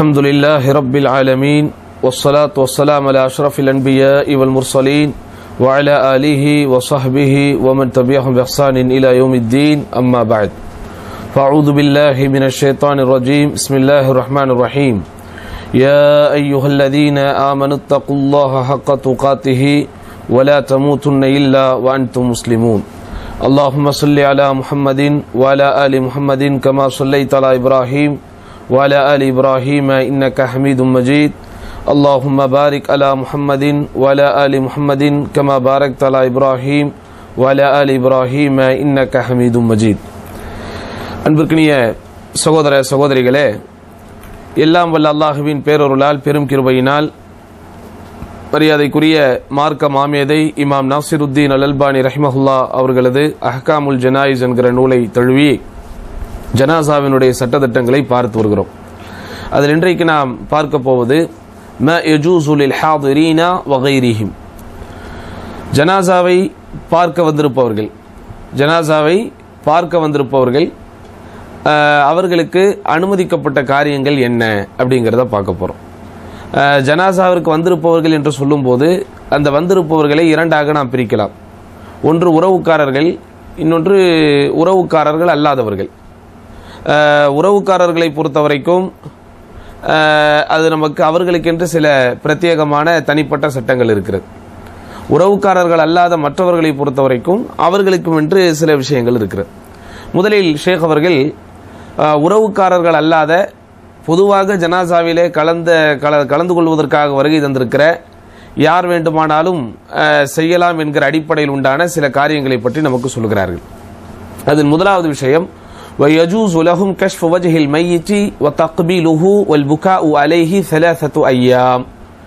الحمد لله رب العالمين والصلاة والسلام على أشرف الأنبياء والمرسلين وعلى آله وصحبه ومن تبعهم بإحسان إلى يوم الدين أما بعد فأعوذ بالله من الشيطان الرجيم بسم الله الرحمن الرحيم يا أيها الذين آمنوا اتقوا الله حق تقاته ولا تموتن إلا وأنتم مسلمون اللهم صل على محمد وعلى آل محمد كما صليت على إبراهيم وعلى آل إبراهيم إنك حميد مجيد اللهم بارك على محمد وعلى آل محمد كما باركت على إبراهيم وعلى آل إبراهيم إنك حميد مجيد அன்பிற்கினிய சகோதர சகோதரிகளே எல்லாம் வல்ல அல்லாஹுவின் பேரொருளால் பெரும் கிருபையினால் மரியாதைக்குரிய மார்க்க மாமேதை இமாம் நாசிருத்தீன் அல் அல்பானி ரஹிமஹுல்லா அவர்களது அஹ்காமுல் ஜனாயிஸ் என்கிற நூலை தழுவி ஜனாசாவினுடைய சட்டத்திட்டங்களை பார்த்து வருகிறோம் அதில் இன்றைக்கு நாம் பார்க்க போவது ம யஜூசுலில் ஹாதிரீனா வகைரிஹிம் ஜனாசாவை பார்க்க வந்திருப்பவர்கள் ஜனாசாவை பார்க்க வந்திருப்பவர்கள் அஹ், அவர்களுக்கு அனுமதிக்கப்பட்ட காரியங்கள் என்ன அப்படிங்கிறத பார்க்க போகிறோம் ஜனாசாவிற்கு வந்திருப்பவர்கள் என்று சொல்லும்போது அந்த வந்திருப்பவர்களை இரண்டாக நாம் பிரிக்கலாம் ஒன்று உறவுக்காரர்கள் இன்னொன்று உறவுக்காரர்கள் அல்லாதவர்கள் அஹ், உறவுக்காரர்களை பொறுத்த வரைக்கும் அஹ், அது நமக்கு அவர்களுக்கென்று சில பிரத்யேகமான தனிப்பட்ட சட்டங்கள் இருக்கிறது உறவுக்காரர்கள் அல்லாத மற்றவர்களை பொறுத்த வரைக்கும் அவர்களுக்கும் என்று சில விஷயங்கள் இருக்கிறது முதலில் ஷேக் அவர்கள் அஹ், உறவுக்காரர்கள் அல்லாத பொதுவாக ஜனாசாவிலே கலந்த கல கலந்து கொள்வதற்காக வருகை தந்திருக்கிற யார் வேண்டுமானாலும் அஹ், செய்யலாம் என்கிற அடிப்படையில் உண்டான சில காரியங்களை பற்றி நமக்கு சொல்கிறார்கள் அதில் முதலாவது விஷயம் ويجوز لهم كشف وجه الميت وتقبيله والبكاء عليه ثلاثة أيام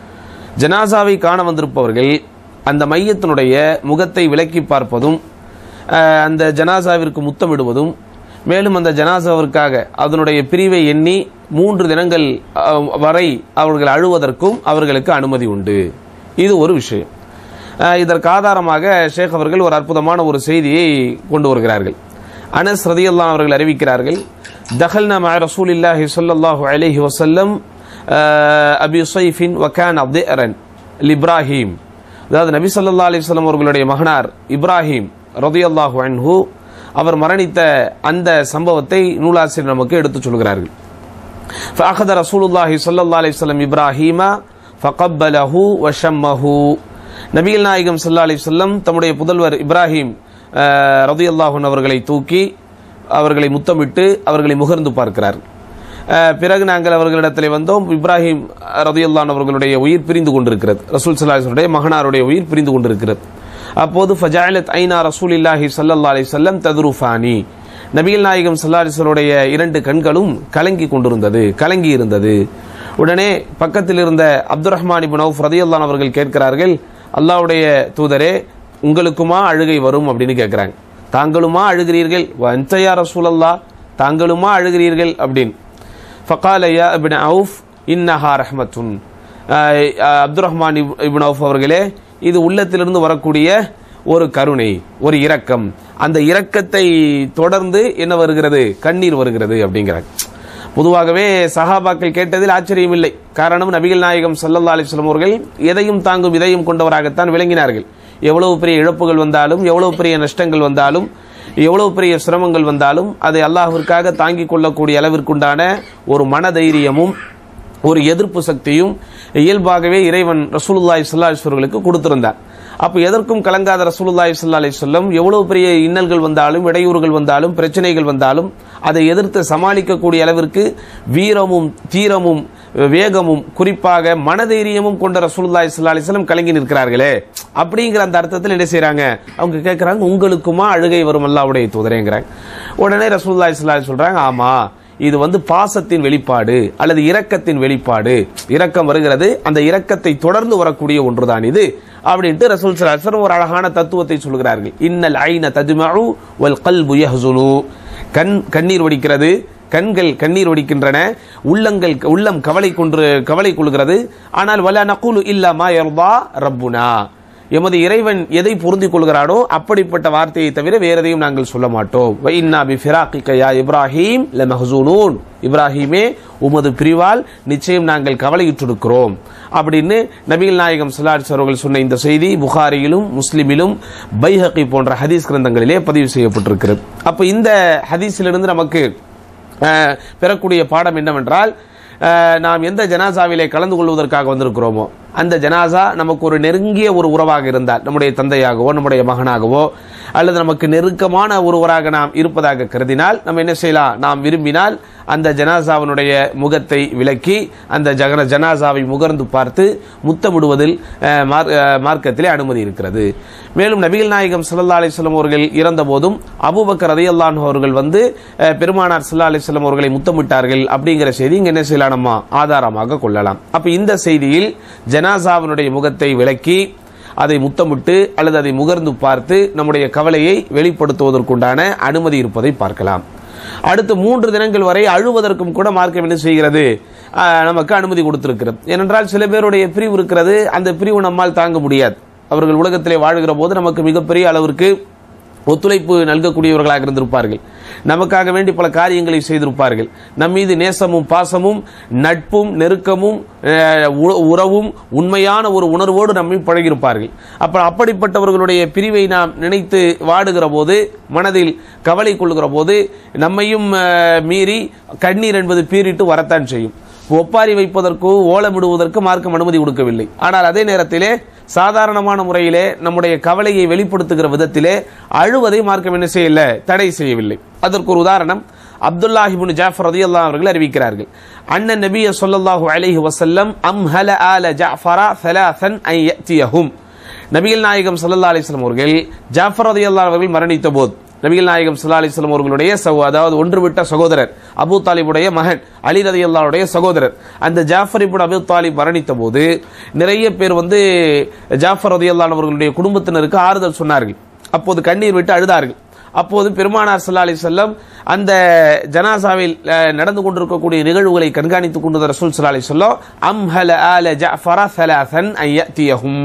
ஜனாசாவை காண வந்திருப்பவர்கள் அந்த மையத்தினுடைய முகத்தை விலக்கி பார்ப்பதும் அஹ், அந்த ஜனாசாவிற்கு முத்தமிடுவதும் மேலும் அந்த ஜனாசாவிற்காக அதனுடைய பிரிவை எண்ணி மூன்று தினங்கள் அஹ், வரை அவர்கள் அழுவதற்கும் அவர்களுக்கு அனுமதி உண்டு இது ஒரு விஷயம் அஹ், இதற்கு ஆதாரமாக ஷேக் அவர்கள் ஒரு அற்புதமான ஒரு செய்தியை கொண்டு வருகிறார்கள் அனஸ் ரதியல்லான் அவர்கள் அறிவிக்கிறார்கள் தஹல்னா மா ரசூலில்லாஹி ஸல்லல்லாஹு அலைஹி வஸல்லம் அஹ், அபி ஸைஃபின் வகான் அப்திஅரன் இப்ராஹிம் அதாவது நபி ஸல்லல்லாஹு அலைஹி வஸல்லம் அவர்களுடைய மகனார் இப்ராஹிம் ரதியல்லாஹு அன்ஹு அவர் மரணித்த அந்த சம்பவத்தை நூலாசிரியர் நமக்கு எடுத்துச் சொல்கிறார்கள் فأخذ رسول الله صلى الله عليه وسلم إبراهيم فقبله وشمه நபிகள் நாயகம் ஸல்லல்லாஹு அலைஹி வஸல்லம் தம்முடைய புதல்வர் இப்ராஹிம் ரதியல்லாஹுன் அவர்களை தூக்கி அவர்களை முத்தமிட்டு அவர்களை முகர்ந்து பார்க்கிறார் அஹ், பிறகு நாங்கள் அவர்களிடத்தில் வந்தோம் இப்ராஹிம் ரதியல்லான் அவர்களுடைய உயிர் பிரிந்து கொண்டிருக்கிறது ரசூல் சல்லாஹுடைய மகனாருடைய உயிர் பிரிந்து கொண்டிருக்கிறது அப்போது ஃபஜாலத் ஐனா ரசூலில்லாஹி ஸல்லல்லாஹு அலைஹி வஸல்லம் ததுருஃபானி நபிகள் நாயகம் சல்லாஹுடைய இரண்டு கண்களும் கலங்கி கொண்டிருந்தது கலங்கி இருந்தது உடனே பக்கத்தில் இருந்த அப்துல் ரஹ்மான் இபின் அவுஃப் ரதியல்லான் அவர்கள் கேட்கிறார்கள் அல்லாஹ்வுடைய தூதரே உங்களுக்குமா அழுகை வரும் அப்படின்னு கேட்கிறாங்க தாங்களுமா அழுகிறீர்கள் வந்தயா ரசூலல்லா தாங்களுமா அழுகிறீர்கள் அப்படின்னு ஃபகால யா இப்னு அவுஃப் இன்னஹா ரஹ்மத்துன் அஹ், அஹ், அப்துல் ரஹ்மான் இப்- இப்னு அவுஃப் அவர்களே இது உள்ளத்திலிருந்து வரக்கூடிய ஒரு கருணை ஒரு இரக்கம் அந்த இரக்கத்தை தொடர்ந்து என்ன வருகிறது கண்ணீர் வருகிறது அப்படிங்கிறாங்க பொதுவாகவே சஹாபாக்கள் கேட்டதில் ஆச்சரியம் இல்லை காரணம் நபிகள் நாயகம் ஸல்லல்லாஹு அலைஹி வஸல்லம் அவர்கள் எதையும் தாங்கும் இதயம் கொண்டவராகத்தான் விளங்கினார்கள் எவ்வளவு பெரிய இழப்புகள் வந்தாலும் எவ்வளவு பெரிய நஷ்டங்கள் வந்தாலும் எவ்வளவு பெரிய சிரமங்கள் வந்தாலும் அதை அல்லாஹ்விற்காக தாங்கிக் கொள்ளக்கூடிய அளவிற்குண்டான ஒரு மனதைரியமும் ஒரு எதிர்ப்பு சக்தியும் இயல்பாகவே இறைவன் ரசூலுல்லாஹி ஸல்லல்லாஹு அலைஹி அவர்களுக்கு கொடுத்திருந்தார் அப்ப எதற்கும் கலங்காத ரசூலுல்லாஹி ஸல்லல்லாஹு அலைஹி வஸல்லம் எவ்வளவு பெரிய இன்னல்கள் வந்தாலும் இடையூறுகள் வந்தாலும் பிரச்சனைகள் வந்தாலும் அதை எதிர்த்து சமாளிக்கக்கூடிய அளவிற்கு வீரமும் தீரமும் வேகமும் குறிப்பாக மனதைரியமும் கொண்ட ரசூலுல்லாஹி ஸல்லல்லாஹு அலைஹி வஸல்லம் கலங்கி நிற்கிறார்களே அப்படிங்கிற அந்த அர்த்தத்தில் என்ன செய்றாங்க அவங்க கேட்கறாங்க உங்களுக்குமா அழுகை வரும் அல்லாஹ்வுடைய தூதரேங்கிறாங்க உடனே ரசூலுல்லாஹி ஸல்லல்லாஹு அலைஹி சொல்றாங்க ஆமா இது வந்து பாசத்தின் வெளிப்பாடு அல்லது இரக்கத்தின் வெளிப்பாடு இரக்கம் வருகிறது அந்த இரக்கத்தை தொடர்ந்து வரக்கூடிய ஒன்றுதான் இது அப்படின்ட்டு ரசூல் சலாசர் ஒரு அழகான தத்துவத்தை சொல்கிறார்கள் இன்னல் ஐன தஜ்மஉ வல் கல்பு யஹ்சுனு கண் கண்ணீர் வடிக்கிறது கண்கள் கண்ணீர் வடிக்கின்றன உள்ளங்கள் உள்ளம் கவலை கொன்று கவலை கொள்கிறது ஆனால் வல நகுலு இல்லா மா யர்தா ரப்புனா எமது இறைவன் எதை பொருந்திக் கொள்கிறானோ அப்படிப்பட்ட வார்த்தையை தவிர வேற எதையும் நாங்கள் சொல்ல மாட்டோம் வைன்னா பி ஃபிராக்கிக யா இப்ராஹிம் லமஹ்சூனூன் இப்ராஹிமே உமது பிரிவால் நிச்சயம் நாங்கள் கவலையுற்றிருக்கிறோம் அப்படின்னு நபிகள் நாயகம் சலாட்ஸ் அவர்கள் சொன்ன இந்த செய்தி புகாரியிலும் முஸ்லிமிலும் பைஹகி போன்ற ஹதீஸ் கிரந்தங்களிலே பதிவு செய்யப்பட்டிருக்கிறது அப்ப இந்த ஹதீஸிலிருந்து நமக்கு அஹ், பெறக்கூடிய பாடம் என்னவென்றால் அஹ், நாம் எந்த ஜனாசாவிலே கலந்து கொள்வதற்காக வந்திருக்கிறோமோ அந்த ஜனாசா நமக்கு ஒரு நெருங்கிய ஒரு உறவாக இருந்தால் நம்முடைய தந்தையாகவோ நம்முடைய மகனாகவோ அல்லது நமக்கு நெருக்கமான ஒருவராக நாம் இருப்பதாக கருதினால் நம்ம என்ன செய்யலாம் நாம் விரும்பினால் அந்த ஜனாசாவினுடைய முகத்தை விலக்கி அந்த ஜகன ஜனாசாவை முகர்ந்து பார்த்து முத்தமிடுவதில் அஹ், மார்- அஹ், மார்க்கத்திலே அனுமதி இருக்கிறது மேலும் நபிகள் நாயகம் ஸல்லல்லாஹு அலைஹி வஸல்லம் அவர்கள் இறந்த போதும் அபூபக்கர் ரலியல்லாஹு அவர்கள் வந்து அஹ், பெருமானார் ஸல்லல்லாஹு அலைஹி வஸல்லம் அவர்களை முத்தமிட்டார்கள் அப்படிங்கிற செய்தி இங்க என்ன செய்யலாம் நம்ம ஆதாரமாக கொள்ளலாம் அப்ப இந்த செய்தியில் ஜனாசாவினுடைய முகத்தை விலக்கி அதை முத்தமிட்டு அல்லது அதை முகர்ந்து பார்த்து நம்முடைய கவலையை வெளிப்படுத்துவதற்குண்டான அனுமதி இருப்பதை பார்க்கலாம் அடுத்து மூன்று தினங்கள் வரை அழுவதற்கும் கூட மார்க்கம் என்ன செய்கிறது ஆஹ், நமக்கு அனுமதி கொடுத்திருக்கிறது ஏனென்றால் சில பேருடைய பிரிவு இருக்கிறது அந்த பிரிவு நம்மால் தாங்க முடியாது அவர்கள் உலகத்திலே வாழ்கிற போது நமக்கு மிகப்பெரிய அளவிற்கு ஒத்துழைப்பு நல்கக்கூடியவர்களாக இருந்திருப்பார்கள் நமக்காக வேண்டி பல காரியங்களை செய்திருப்பார்கள் நம் மீது நேசமும் பாசமும் நட்பும் நெருக்கமும் அஹ், உ- உறவும் உண்மையான ஒரு உணர்வோடு நம்மை பழகியிருப்பார்கள் அப்ப அப்படிப்பட்டவர்களுடைய பிரிவை நாம் நினைத்து வாடுகிற போது மனதில் கவலை கொள்கிற போது நம்மையும் அஹ், மீறி கண்ணீர் என்பது பீறிட்டு வரத்தான் செய்யும் ஒப்பாரி வைப்பதற்கோ ஓலமிடுவதற்கு மார்க்கம் அனுமதி கொடுக்கவில்லை ஆனால் அதே நேரத்திலே சாதாரணமான முறையிலே நம்முடைய கவலையை வெளிப்படுத்துகிற விதத்திலே அழுவதை மார்க்கம் என்ன செய்யல தடை செய்யவில்லை அதற்கு ஒரு உதாரணம் அப்துல்லாஹிபுன் ஜாஃபர் ரதியல்லாஹு அவர்கள் அறிவிக்கிறார்கள் அண்ணன் நபிய ஸல்லல்லாஹு அலைஹி வஸல்லம் அம்ஹல ஆல ஜாஃபரா ثلاثன் ஐ யத்தியஹும் நபிகள் நாயகம் ஸல்லல்லாஹு அலைஹி வஸல்லம் அவர்கள் ஜாஃபர் ரதியல்லாஹு அவர்கள் மரணித்த போது நபிகள் நாயகம் ஸல்லல்லாஹு அலைஹி வஸல்லம் அவர்களுடைய சகோ- அதாவது ஒன்றுவிட்ட சகோதரர் அபூ தாலிபுடைய மகன் அலி ரதியல்லாஹுடைய சகோதரர் அந்த ஜாஃபர் இப்னு அபூ தாலிப் மரணித்த போது நிறைய பேர் வந்து ஜாஃபர் ரதியல்லாஹு அவர்களுடைய குடும்பத்தினருக்கு ஆறுதல் சொன்னார்கள் அப்போது கண்ணீர் விட்டு அழுதார்கள் அப்போது பெருமானார் ஸல்லல்லாஹு அலைஹி வஸல்லம் அந்த ஜனாசாவில் அஹ், நடந்து கொண்டிருக்கக்கூடிய நிகழ்வுகளை கண்காணித்துக் கொண்டு ரசூல் ஸல்லல்லாஹு அலைஹி வஸல்லம் அம்ஹல ஆல ஜஅஃபர ثلاثன் ஐயத்தியஹும்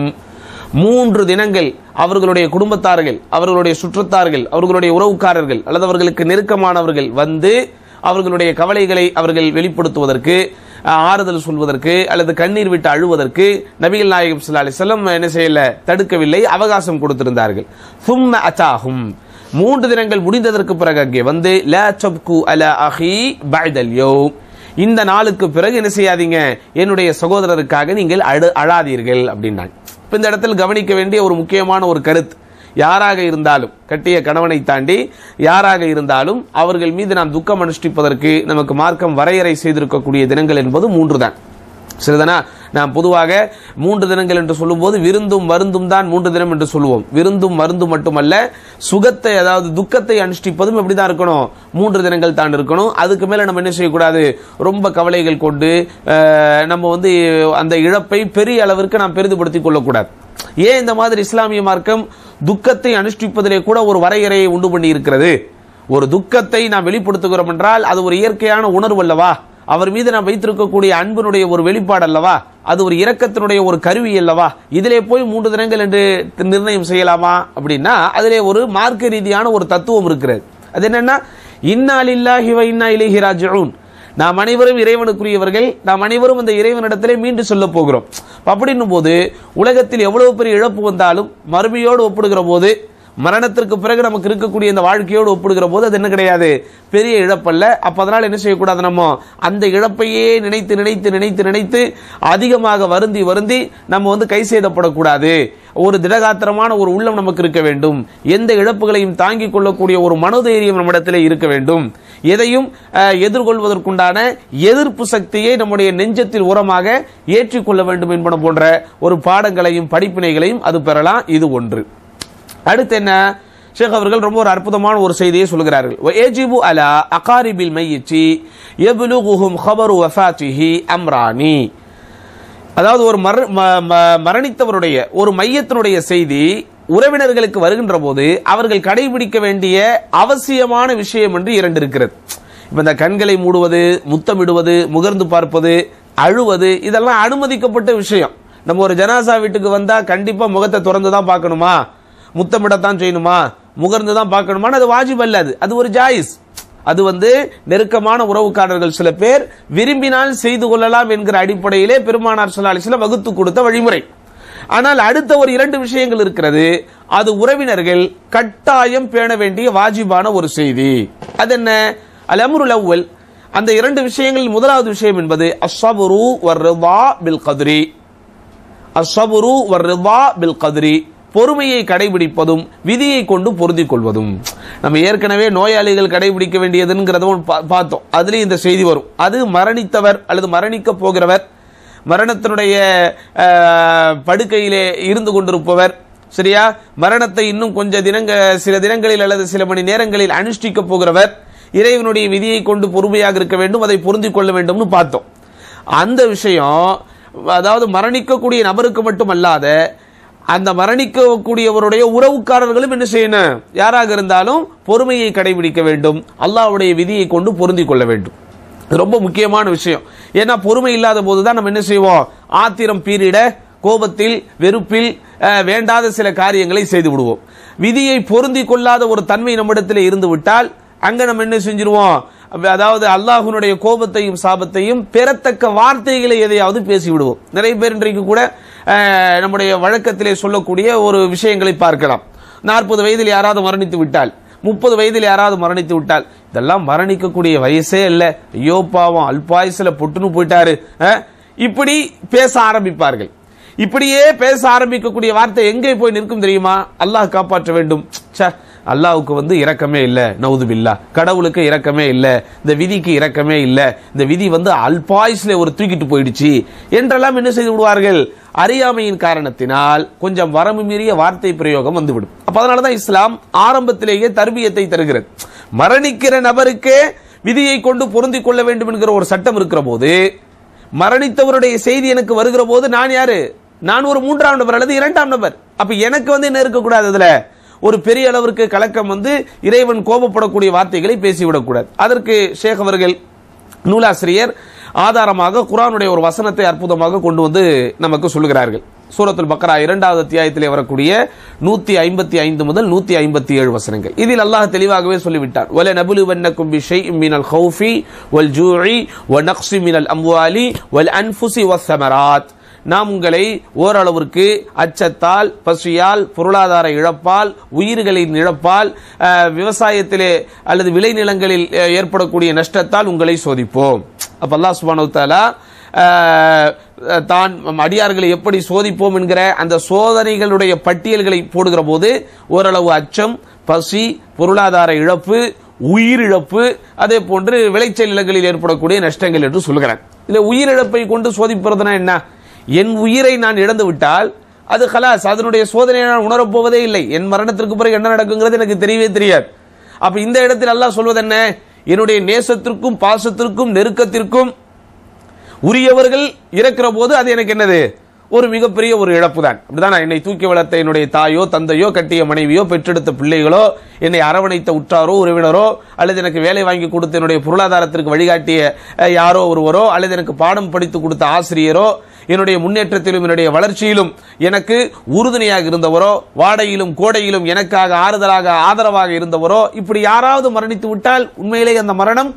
மூன்று தினங்கள் அவர்களுடைய குடும்பத்தார்கள் அவர்களுடைய சுற்றத்தார்கள் அவர்களுடைய உறவுக்காரர்கள் அல்லது அவர்களுக்கு நெருக்கமானவர்கள் வந்து அவர்களுடைய கவலைகளை அவர்கள் வெளிப்படுத்துவதற்கு அஹ், ஆறுதல் சொல்வதற்கு அல்லது கண்ணீர் விட்டு அழுவதற்கு நபிகள் நாயகம் ஸல்லல்லாஹு அலைஹி வஸல்லம் என்ன செய்யல தடுக்கவில்லை அவகாசம் கொடுத்திருந்தார்கள் சும்ம அத்தாகும் மூன்று தினங்கள் முடிந்ததற்கு பிறகு அங்கே வந்து லா தப்கு அலா அஹி பஅதல் யௌம் இந்த நாளுக்கு பிறகு என்ன செய்யாதீங்க என்னுடைய சகோதரருக்காக நீங்கள் அழு அழாதீர்கள் அப்படின்னாங்க இப்ப இந்த இடத்தில் கவனிக்க வேண்டிய ஒரு முக்கியமான ஒரு கருத்து யாராக இருந்தாலும் கட்டிய கணவனை தாண்டி யாராக இருந்தாலும் அவர்கள் மீது நாம் துக்கம் அனுஷ்டிப்பதற்கு நமக்கு மார்க்கம் வரையறை செய்திருக்கக்கூடிய தினங்கள் என்பது மூன்று தான் சரிதானா நாம் பொதுவாக மூன்று தினங்கள் என்று சொல்லும்போது விருந்தும் மருந்தும் தான் மூன்று தினம் என்று சொல்லுவோம் விருந்தும் மருந்தும் மட்டுமல்ல சுகத்தை அதாவது துக்கத்தை அனுஷ்டிப்பதும் எப்படிதான் இருக்கணும் மூன்று தினங்கள் தான் இருக்கணும் அதுக்கு மேல நம்ம என்ன செய்யக்கூடாது ரொம்ப கவலைகள் கொண்டு அஹ், நம்ம வந்து அந்த இழப்பை பெரிய அளவிற்கு நாம் பெரிதுபடுத்திக் கொள்ளக்கூடாது ஏன் இந்த மாதிரி இஸ்லாமிய மார்க்கம் துக்கத்தை அனுஷ்டிப்பதிலே கூட ஒரு வரையறையை உண்டு பண்ணி இருக்கிறது ஒரு துக்கத்தை நாம் வெளிப்படுத்துகிறோம் என்றால் அது ஒரு இயற்கையான உணர்வு அல்லவா அவர் மீது நாம் வைத்திருக்கக்கூடிய அன்பினுடைய ஒரு வெளிப்பாடு அல்லவா அது ஒரு இரக்கத்தினுடைய ஒரு கருவி அல்லவா இதிலே போய் மூன்று தினங்கள் என்று நிர்ணயம் செய்யலாமா அப்படின்னா அதிலே ஒரு மார்க்க ரீதியான ஒரு தத்துவம் இருக்கிறது அது என்னன்னா இன்னா லில்லாஹி வ இன்னா இலைஹி ராஜிஊன் நாம் அனைவரும் இறைவனுக்குரியவர்கள் நாம் அனைவரும் அந்த இறைவனிடத்திலே மீண்டு சொல்ல போகிறோம் அப்ப அப்படின்னும் போது உலகத்தில் எவ்வளவு பெரிய இழப்பு வந்தாலும் மறுமையோடு ஒப்பிடுகிற போது மரணத்திற்கு பிறகு நமக்கு இருக்கக்கூடிய இந்த வாழ்க்கையோடு ஒப்பிடுகிற போது அது என்ன கிடையாது பெரிய இழப்பல்ல அப்ப அதனால என்ன செய்யக்கூடாது நம்ம அந்த இழப்பையே நினைத்து நினைத்து நினைத்து நினைத்து அதிகமாக வருந்தி வருந்தி நம்ம வந்து கை செய்தப்படக்கூடாது ஒரு திடகாத்திரமான ஒரு உள்ளம் நமக்கு இருக்க வேண்டும் எந்த இழப்புகளையும் தாங்கிக் கொள்ளக்கூடிய ஒரு மனோதைரியம் நம்மிடத்திலே இருக்க வேண்டும் எதையும் அஹ், எதிர்கொள்வதற்குண்டான எதிர்ப்பு சக்தியை நம்முடைய நெஞ்சத்தில் உரமாக ஏற்றிக்கொள்ள வேண்டும் என்பன போன்ற ஒரு பாடங்களையும் படிப்பினைகளையும் அது பெறலாம் இது ஒன்று அடுத்து என்ன ஷேக் அவர்கள் ரொம்ப ஒரு அற்புதமான ஒரு செய்தியை சொல்கிறார்கள் ஏஜிபு அலா அகாரிபில் மையிச்சி எபுலுகுஹும் ஹபரு வஃபாத்திஹி அம்ரானி அதாவது ஒரு மர ம- ம- மரணித்தவருடைய ஒரு மையத்தினுடைய செய்தி உறவினர்களுக்கு வருகின்ற போது அவர்கள் கடைபிடிக்க வேண்டிய அவசியமான விஷயம் என்று இரண்டு இருக்கிறது இப்ப இந்த கண்களை மூடுவது முத்தமிடுவது முகர்ந்து பார்ப்பது அழுவது இதெல்லாம் அனுமதிக்கப்பட்ட விஷயம் நம்ம ஒரு ஜனாசா வீட்டுக்கு வந்தா கண்டிப்பா முகத்தை திறந்து தான் பார்க்கணுமா முத்தமிடத்தான் செய்யணுமா முகர்ந்து தான் பார்க்கணுமா அது வாஜிப் அல்ல அது அது ஒரு ஜாயிஸ் அது வந்து நெருக்கமான உறவுக்காரர்கள் சில பேர் விரும்பினால் செய்து கொள்ளலாம் என்கிற அடிப்படையிலே பெருமானார் சொல்லாலிசில வகுத்து கொடுத்த வழிமுறை ஆனால் அடுத்த ஒரு இரண்டு விஷயங்கள் இருக்கிறது அது உறவினர்கள் கட்டாயம் பேண வேண்டிய வாஜிபான ஒரு செய்தி அது என்ன அல் அம்ருல் அவ்வல் அந்த இரண்டு விஷயங்களில் முதலாவது விஷயம் என்பது அஸ்ஸபுரு வர்ரிதா பில் கத்ரி அஸ்ஸபுரு வர்ரிதா பில் கத்ரி பொறுமையை கடைபிடிப்பதும் விதியை கொண்டு பொருந்திக் கொள்வதும் நம்ம ஏற்கனவே நோயாளிகள் கடைபிடிக்க வேண்டியதுங்கிறதும் பா- பார்த்தோம் அதுலயும் இந்த செய்தி வரும் அது மரணித்தவர் அல்லது மரணிக்க போகிறவர் மரணத்தினுடைய அஹ், படுக்கையிலே இருந்து கொண்டிருப்பவர் சரியா மரணத்தை இன்னும் கொஞ்ச தினங்க சில தினங்களில் அல்லது சில மணி நேரங்களில் அனுஷ்டிக்க போகிறவர் இறைவனுடைய விதியை கொண்டு பொறுமையாக இருக்க வேண்டும் அதை பொருந்திக் கொள்ள வேண்டும்னு பார்த்தோம் அந்த விஷயம் அதாவது மரணிக்கக்கூடிய நபருக்கு மட்டுமல்லாத அந்த மரணிக்கக்கூடியவருடைய உறவுக்காரர்களும் என்ன செய்யணும் யாராக இருந்தாலும் பொறுமையை கடைபிடிக்க வேண்டும் அல்லாஹ்வுடைய விதியை கொண்டு பொருந்திக் கொள்ள வேண்டும் இது ரொம்ப முக்கியமான விஷயம் ஏன்னா பொறுமை இல்லாத போதுதான் நம்ம என்ன செய்வோம் ஆத்திரம் பீரிட கோபத்தில் வெறுப்பில் அஹ், வேண்டாத சில காரியங்களை செய்து விடுவோம் விதியை பொருந்திக் கொள்ளாத ஒரு தன்மை நம்மிடத்தில் இருந்து விட்டால் அங்க நம்ம என்ன செஞ்சிருவோம் அதாவது அல்லாஹ்வினுடைய கோபத்தையும் சாபத்தையும் பெறத்தக்க வார்த்தைகளை எதையாவது பேசி விடுவோம் நிறைய பேர் இன்றைக்கு கூட அஹ், நம்முடைய வழக்கத்திலே சொல்லக்கூடிய ஒரு விஷயங்களை பார்க்கலாம் நாற்பது வயதில் யாராவது மரணித்து விட்டால் முப்பது வயதில் யாராவது மரணித்து விட்டால் இதெல்லாம் மரணிக்கக்கூடிய வயசே இல்ல ஐயோ பாவம் அல்பாயுசுல பொட்டுன்னு போயிட்டாரு அஹ், இப்படி பேச ஆரம்பிப்பார்கள் இப்படியே பேச ஆரம்பிக்கக்கூடிய வார்த்தை எங்கே போய் நிற்கும் தெரியுமா அல்லாஹ் காப்பாற்ற வேண்டும் ச்சே, அல்லாஹ்வுக்கு வந்து இரக்கமே இல்ல நவுது பில்லா கடவுளுக்கு இரக்கமே இல்ல இந்த விதிக்கு இரக்கமே இல்ல இந்த விதி வந்து அல்பாயுஸ்ல ஒரு தூக்கிட்டு போயிடுச்சு என்றெல்லாம் என்ன செய்து விடுவார்கள் அறியாமையின் காரணத்தினால் கொஞ்சம் வரம்பு மீறிய வார்த்தை பிரயோகம் வந்துவிடும் அப்ப அதனாலதான் இஸ்லாம் ஆரம்பத்திலேயே தர்பியத்தை தருகிறது மரணிக்கிற நபருக்கே விதியை கொண்டு பொருந்திக் கொள்ள வேண்டும் என்கிற ஒரு சட்டம் இருக்கிற போது மரணித்தவருடைய செய்தி எனக்கு வருகிற போது நான் யாரு நான் ஒரு மூன்றாம் நபர் அல்லது இரண்டாம் நபர் அப்ப எனக்கு வந்து என்ன இருக்கக்கூடாது அதுல ஒரு பெரிய அளவிற்கு கலக்கம் வந்து இறைவன் கோபப்படக்கூடிய வார்த்தைகளை பேசிவிடக்கூடாது அதற்கு ஷேக் அவர்கள் நூலாசிரியர் ஆதாரமாக குர்ஆனுடைய ஒரு வசனத்தை அற்புதமாக கொண்டு வந்து நமக்கு சொல்லுகிறார்கள் சூரத்துல் பக்ரா இரண்டாவது அத்தியாயத்திலே வரக்கூடிய நூத்தி ஐம்பத்தி ஐந்து முதல் நூத்தி ஐம்பத்தி ஏழு வசனங்கள் இதில் அல்லாஹ் தெளிவாகவே சொல்லிவிட்டார் வல நபுலு வன்னக்கும் பி ஷைஇம் மினல் ஹௌஃபி வல் ஜூஇ வ நக்ஸி மினல் அம்வாலி வல் அன்ஃபுசி வஸ்ஸமராத் நாம் உங்களை ஓரளவிற்கு அச்சத்தால் பசியால் பொருளாதார இழப்பால் உயிர்களின் இழப்பால் அஹ், விவசாயத்திலே அல்லது விளைநிலங்களில் அஹ், ஏற்படக்கூடிய நஷ்டத்தால் உங்களை சோதிப்போம் அப்ப அல்லாஹ் சுப்ஹானஹு வ தஆலா அஹ், தான் அடியார்களை எப்படி சோதிப்போம் என்கிற அந்த சோதனைகளுடைய பட்டியல்களை போடுகிற போது ஓரளவு அச்சம் பசி பொருளாதார இழப்பு உயிரிழப்பு அதே போன்று விளைச்சல் நிலங்களில் ஏற்படக்கூடிய நஷ்டங்கள் என்று சொல்கிறார் இதுல உயிரிழப்பை கொண்டு சோதிப்பதுனா என்ன என் உயிரை நான் இழந்து விட்டால் அது கலாஸ் அதனுடைய சோதனையை நான் உணரப் போவதே இல்லை என் மரணத்திற்கு பிறகு என்ன நடக்குங்கிறது எனக்கு தெரியவே தெரியாது அப்ப இந்த இடத்தில் அல்லாஹ் சொல்வது என்ன என்னுடைய நேசத்திற்கும் பாசத்திற்கும் நெருக்கத்திற்கும் உரியவர்கள் இறக்கிற போது அது எனக்கு என்னது ஒரு மிகப்பெரிய ஒரு இழப்பு தான் அப்படிதான் என்னை தூக்கி வளர்த்த என்னுடைய தாயோ தந்தையோ கட்டிய மனைவியோ பெற்றெடுத்த பிள்ளைகளோ என்னை அரவணைத்த உற்றாரோ உறவினரோ அல்லது எனக்கு வேலை வாங்கி கொடுத்த என்னுடைய பொருளாதாரத்திற்கு வழிகாட்டிய அஹ், யாரோ ஒருவரோ அல்லது எனக்கு பாடம் படித்து கொடுத்த ஆசிரியரோ என்னுடைய முன்னேற்றத்திலும் என்னுடைய வளர்ச்சியிலும் எனக்கு உறுதுணையாக இருந்தவரோ வாடையிலும் கோடையிலும் எனக்காக ஆறுதலாக ஆதரவாக இருந்தவரோ இப்படி யாராவது மரணித்து விட்டால் உண்மையிலே அந்த மரணம்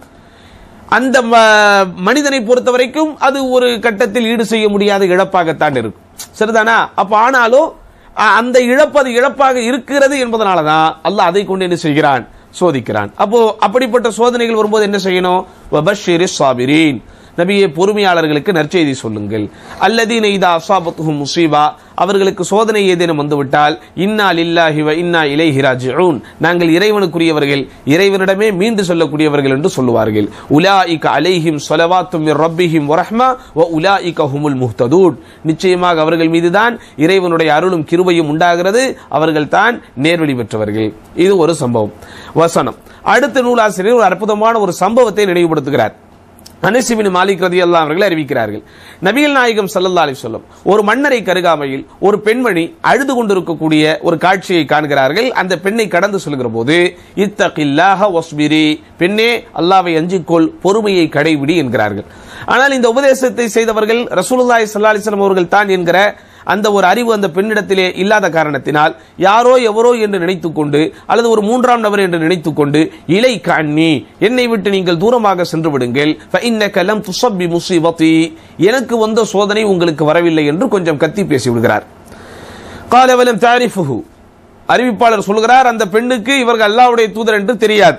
அந்த ம- மனிதனை பொறுத்த வரைக்கும் அது ஒரு கட்டத்தில் ஈடு செய்ய முடியாத இழப்பாகத்தான் இருக்கும் சரிதானா அப்ப ஆனாலும் அ- அந்த இழப்பு அது இழப்பாக இருக்கிறது என்பதனாலதான் அல்லாஹ் அதை கொண்டு என்ன செய்கிறான் சோதிக்கிறான் அப்போ அப்படிப்பட்ட சோதனைகள் வரும்போது என்ன செய்யணும் வபஷ்ஷிரிஸ் சாபிரீன் நபியே பொறுமையாளர்களுக்கு நற்செய்தி சொல்லுங்கள் அல்லதீன இதா அசாபத்துஹும் முசீபா அவர்களுக்கு சோதனை ஏதேனும் வந்துவிட்டால் இன்னா லில்லாஹி வ இன்னா இலைஹி ராஜிஊன் நாங்கள் இறைவனுக்குரியவர்கள் இறைவனிடமே மீண்டு சொல்லக்கூடியவர்கள் என்று சொல்லுவார்கள் உலாயிக அலைஹிம் ஸலவாத்தும் மிர் ரப்பிஹிம் வரஹ்மா வ உலாயிக ஹுமுல் முஹ்ததூன் நிச்சயமாக அவர்கள் மீதுதான் இறைவனுடைய அருளும் கிருபையும் உண்டாகிறது அவர்கள் தான் நேர்வழி பெற்றவர்கள் இது ஒரு சம்பவம் வசனம் அடுத்த நூலாசிரியர் ஒரு அற்புதமான ஒரு சம்பவத்தை நினைவுபடுத்துகிறார் அனசிபின் மாலிக் ரதி அல்லா அவர்கள் அறிவிக்கிறார்கள் நபிகள் நாயகம் சல்லல்லா அலி சொல்லம் ஒரு மன்னரை கருகாமையில் ஒரு பெண்மணி அழுது கொண்டிருக்கக்கூடிய ஒரு காட்சியை காண்கிறார்கள் அந்த பெண்ணை கடந்து சொல்கிற போது இத்தகில்லாஹ வஸ்பிரி பெண்ணே அல்லாவை அஞ்சிக்கொள் பொறுமையை கடைபிடி என்கிறார்கள் ஆனால் இந்த உபதேசத்தை செய்தவர்கள் ரசூலுல்லாஹி ஸல்லல்லாஹு அலைஹி வஸல்லம் அவர்கள் தான் என்கிற அந்த ஒரு அறிவு அந்த பெண்ணிடத்திலே இல்லாத காரணத்தினால் யாரோ எவரோ என்று நினைத்துக் கொண்டு அல்லது ஒரு மூன்றாம் நபர் என்று நினைத்துக் கொண்டு இலை கண்ணி என்னை விட்டு நீங்கள் தூரமாக சென்று விடுங்கள் فإنك لم تصب بمصيبتي. எனக்கு வந்த சோதனை உங்களுக்கு வரவில்லை என்று கொஞ்சம் கத்தி பேசி விடுகிறார் قال ولم تعرفه அறிவிப்பாளர் சொல்கிறார் அந்த பெண்ணுக்கு இவர்கள் அல்லாஹ்வுடைய தூதர் என்று தெரியாது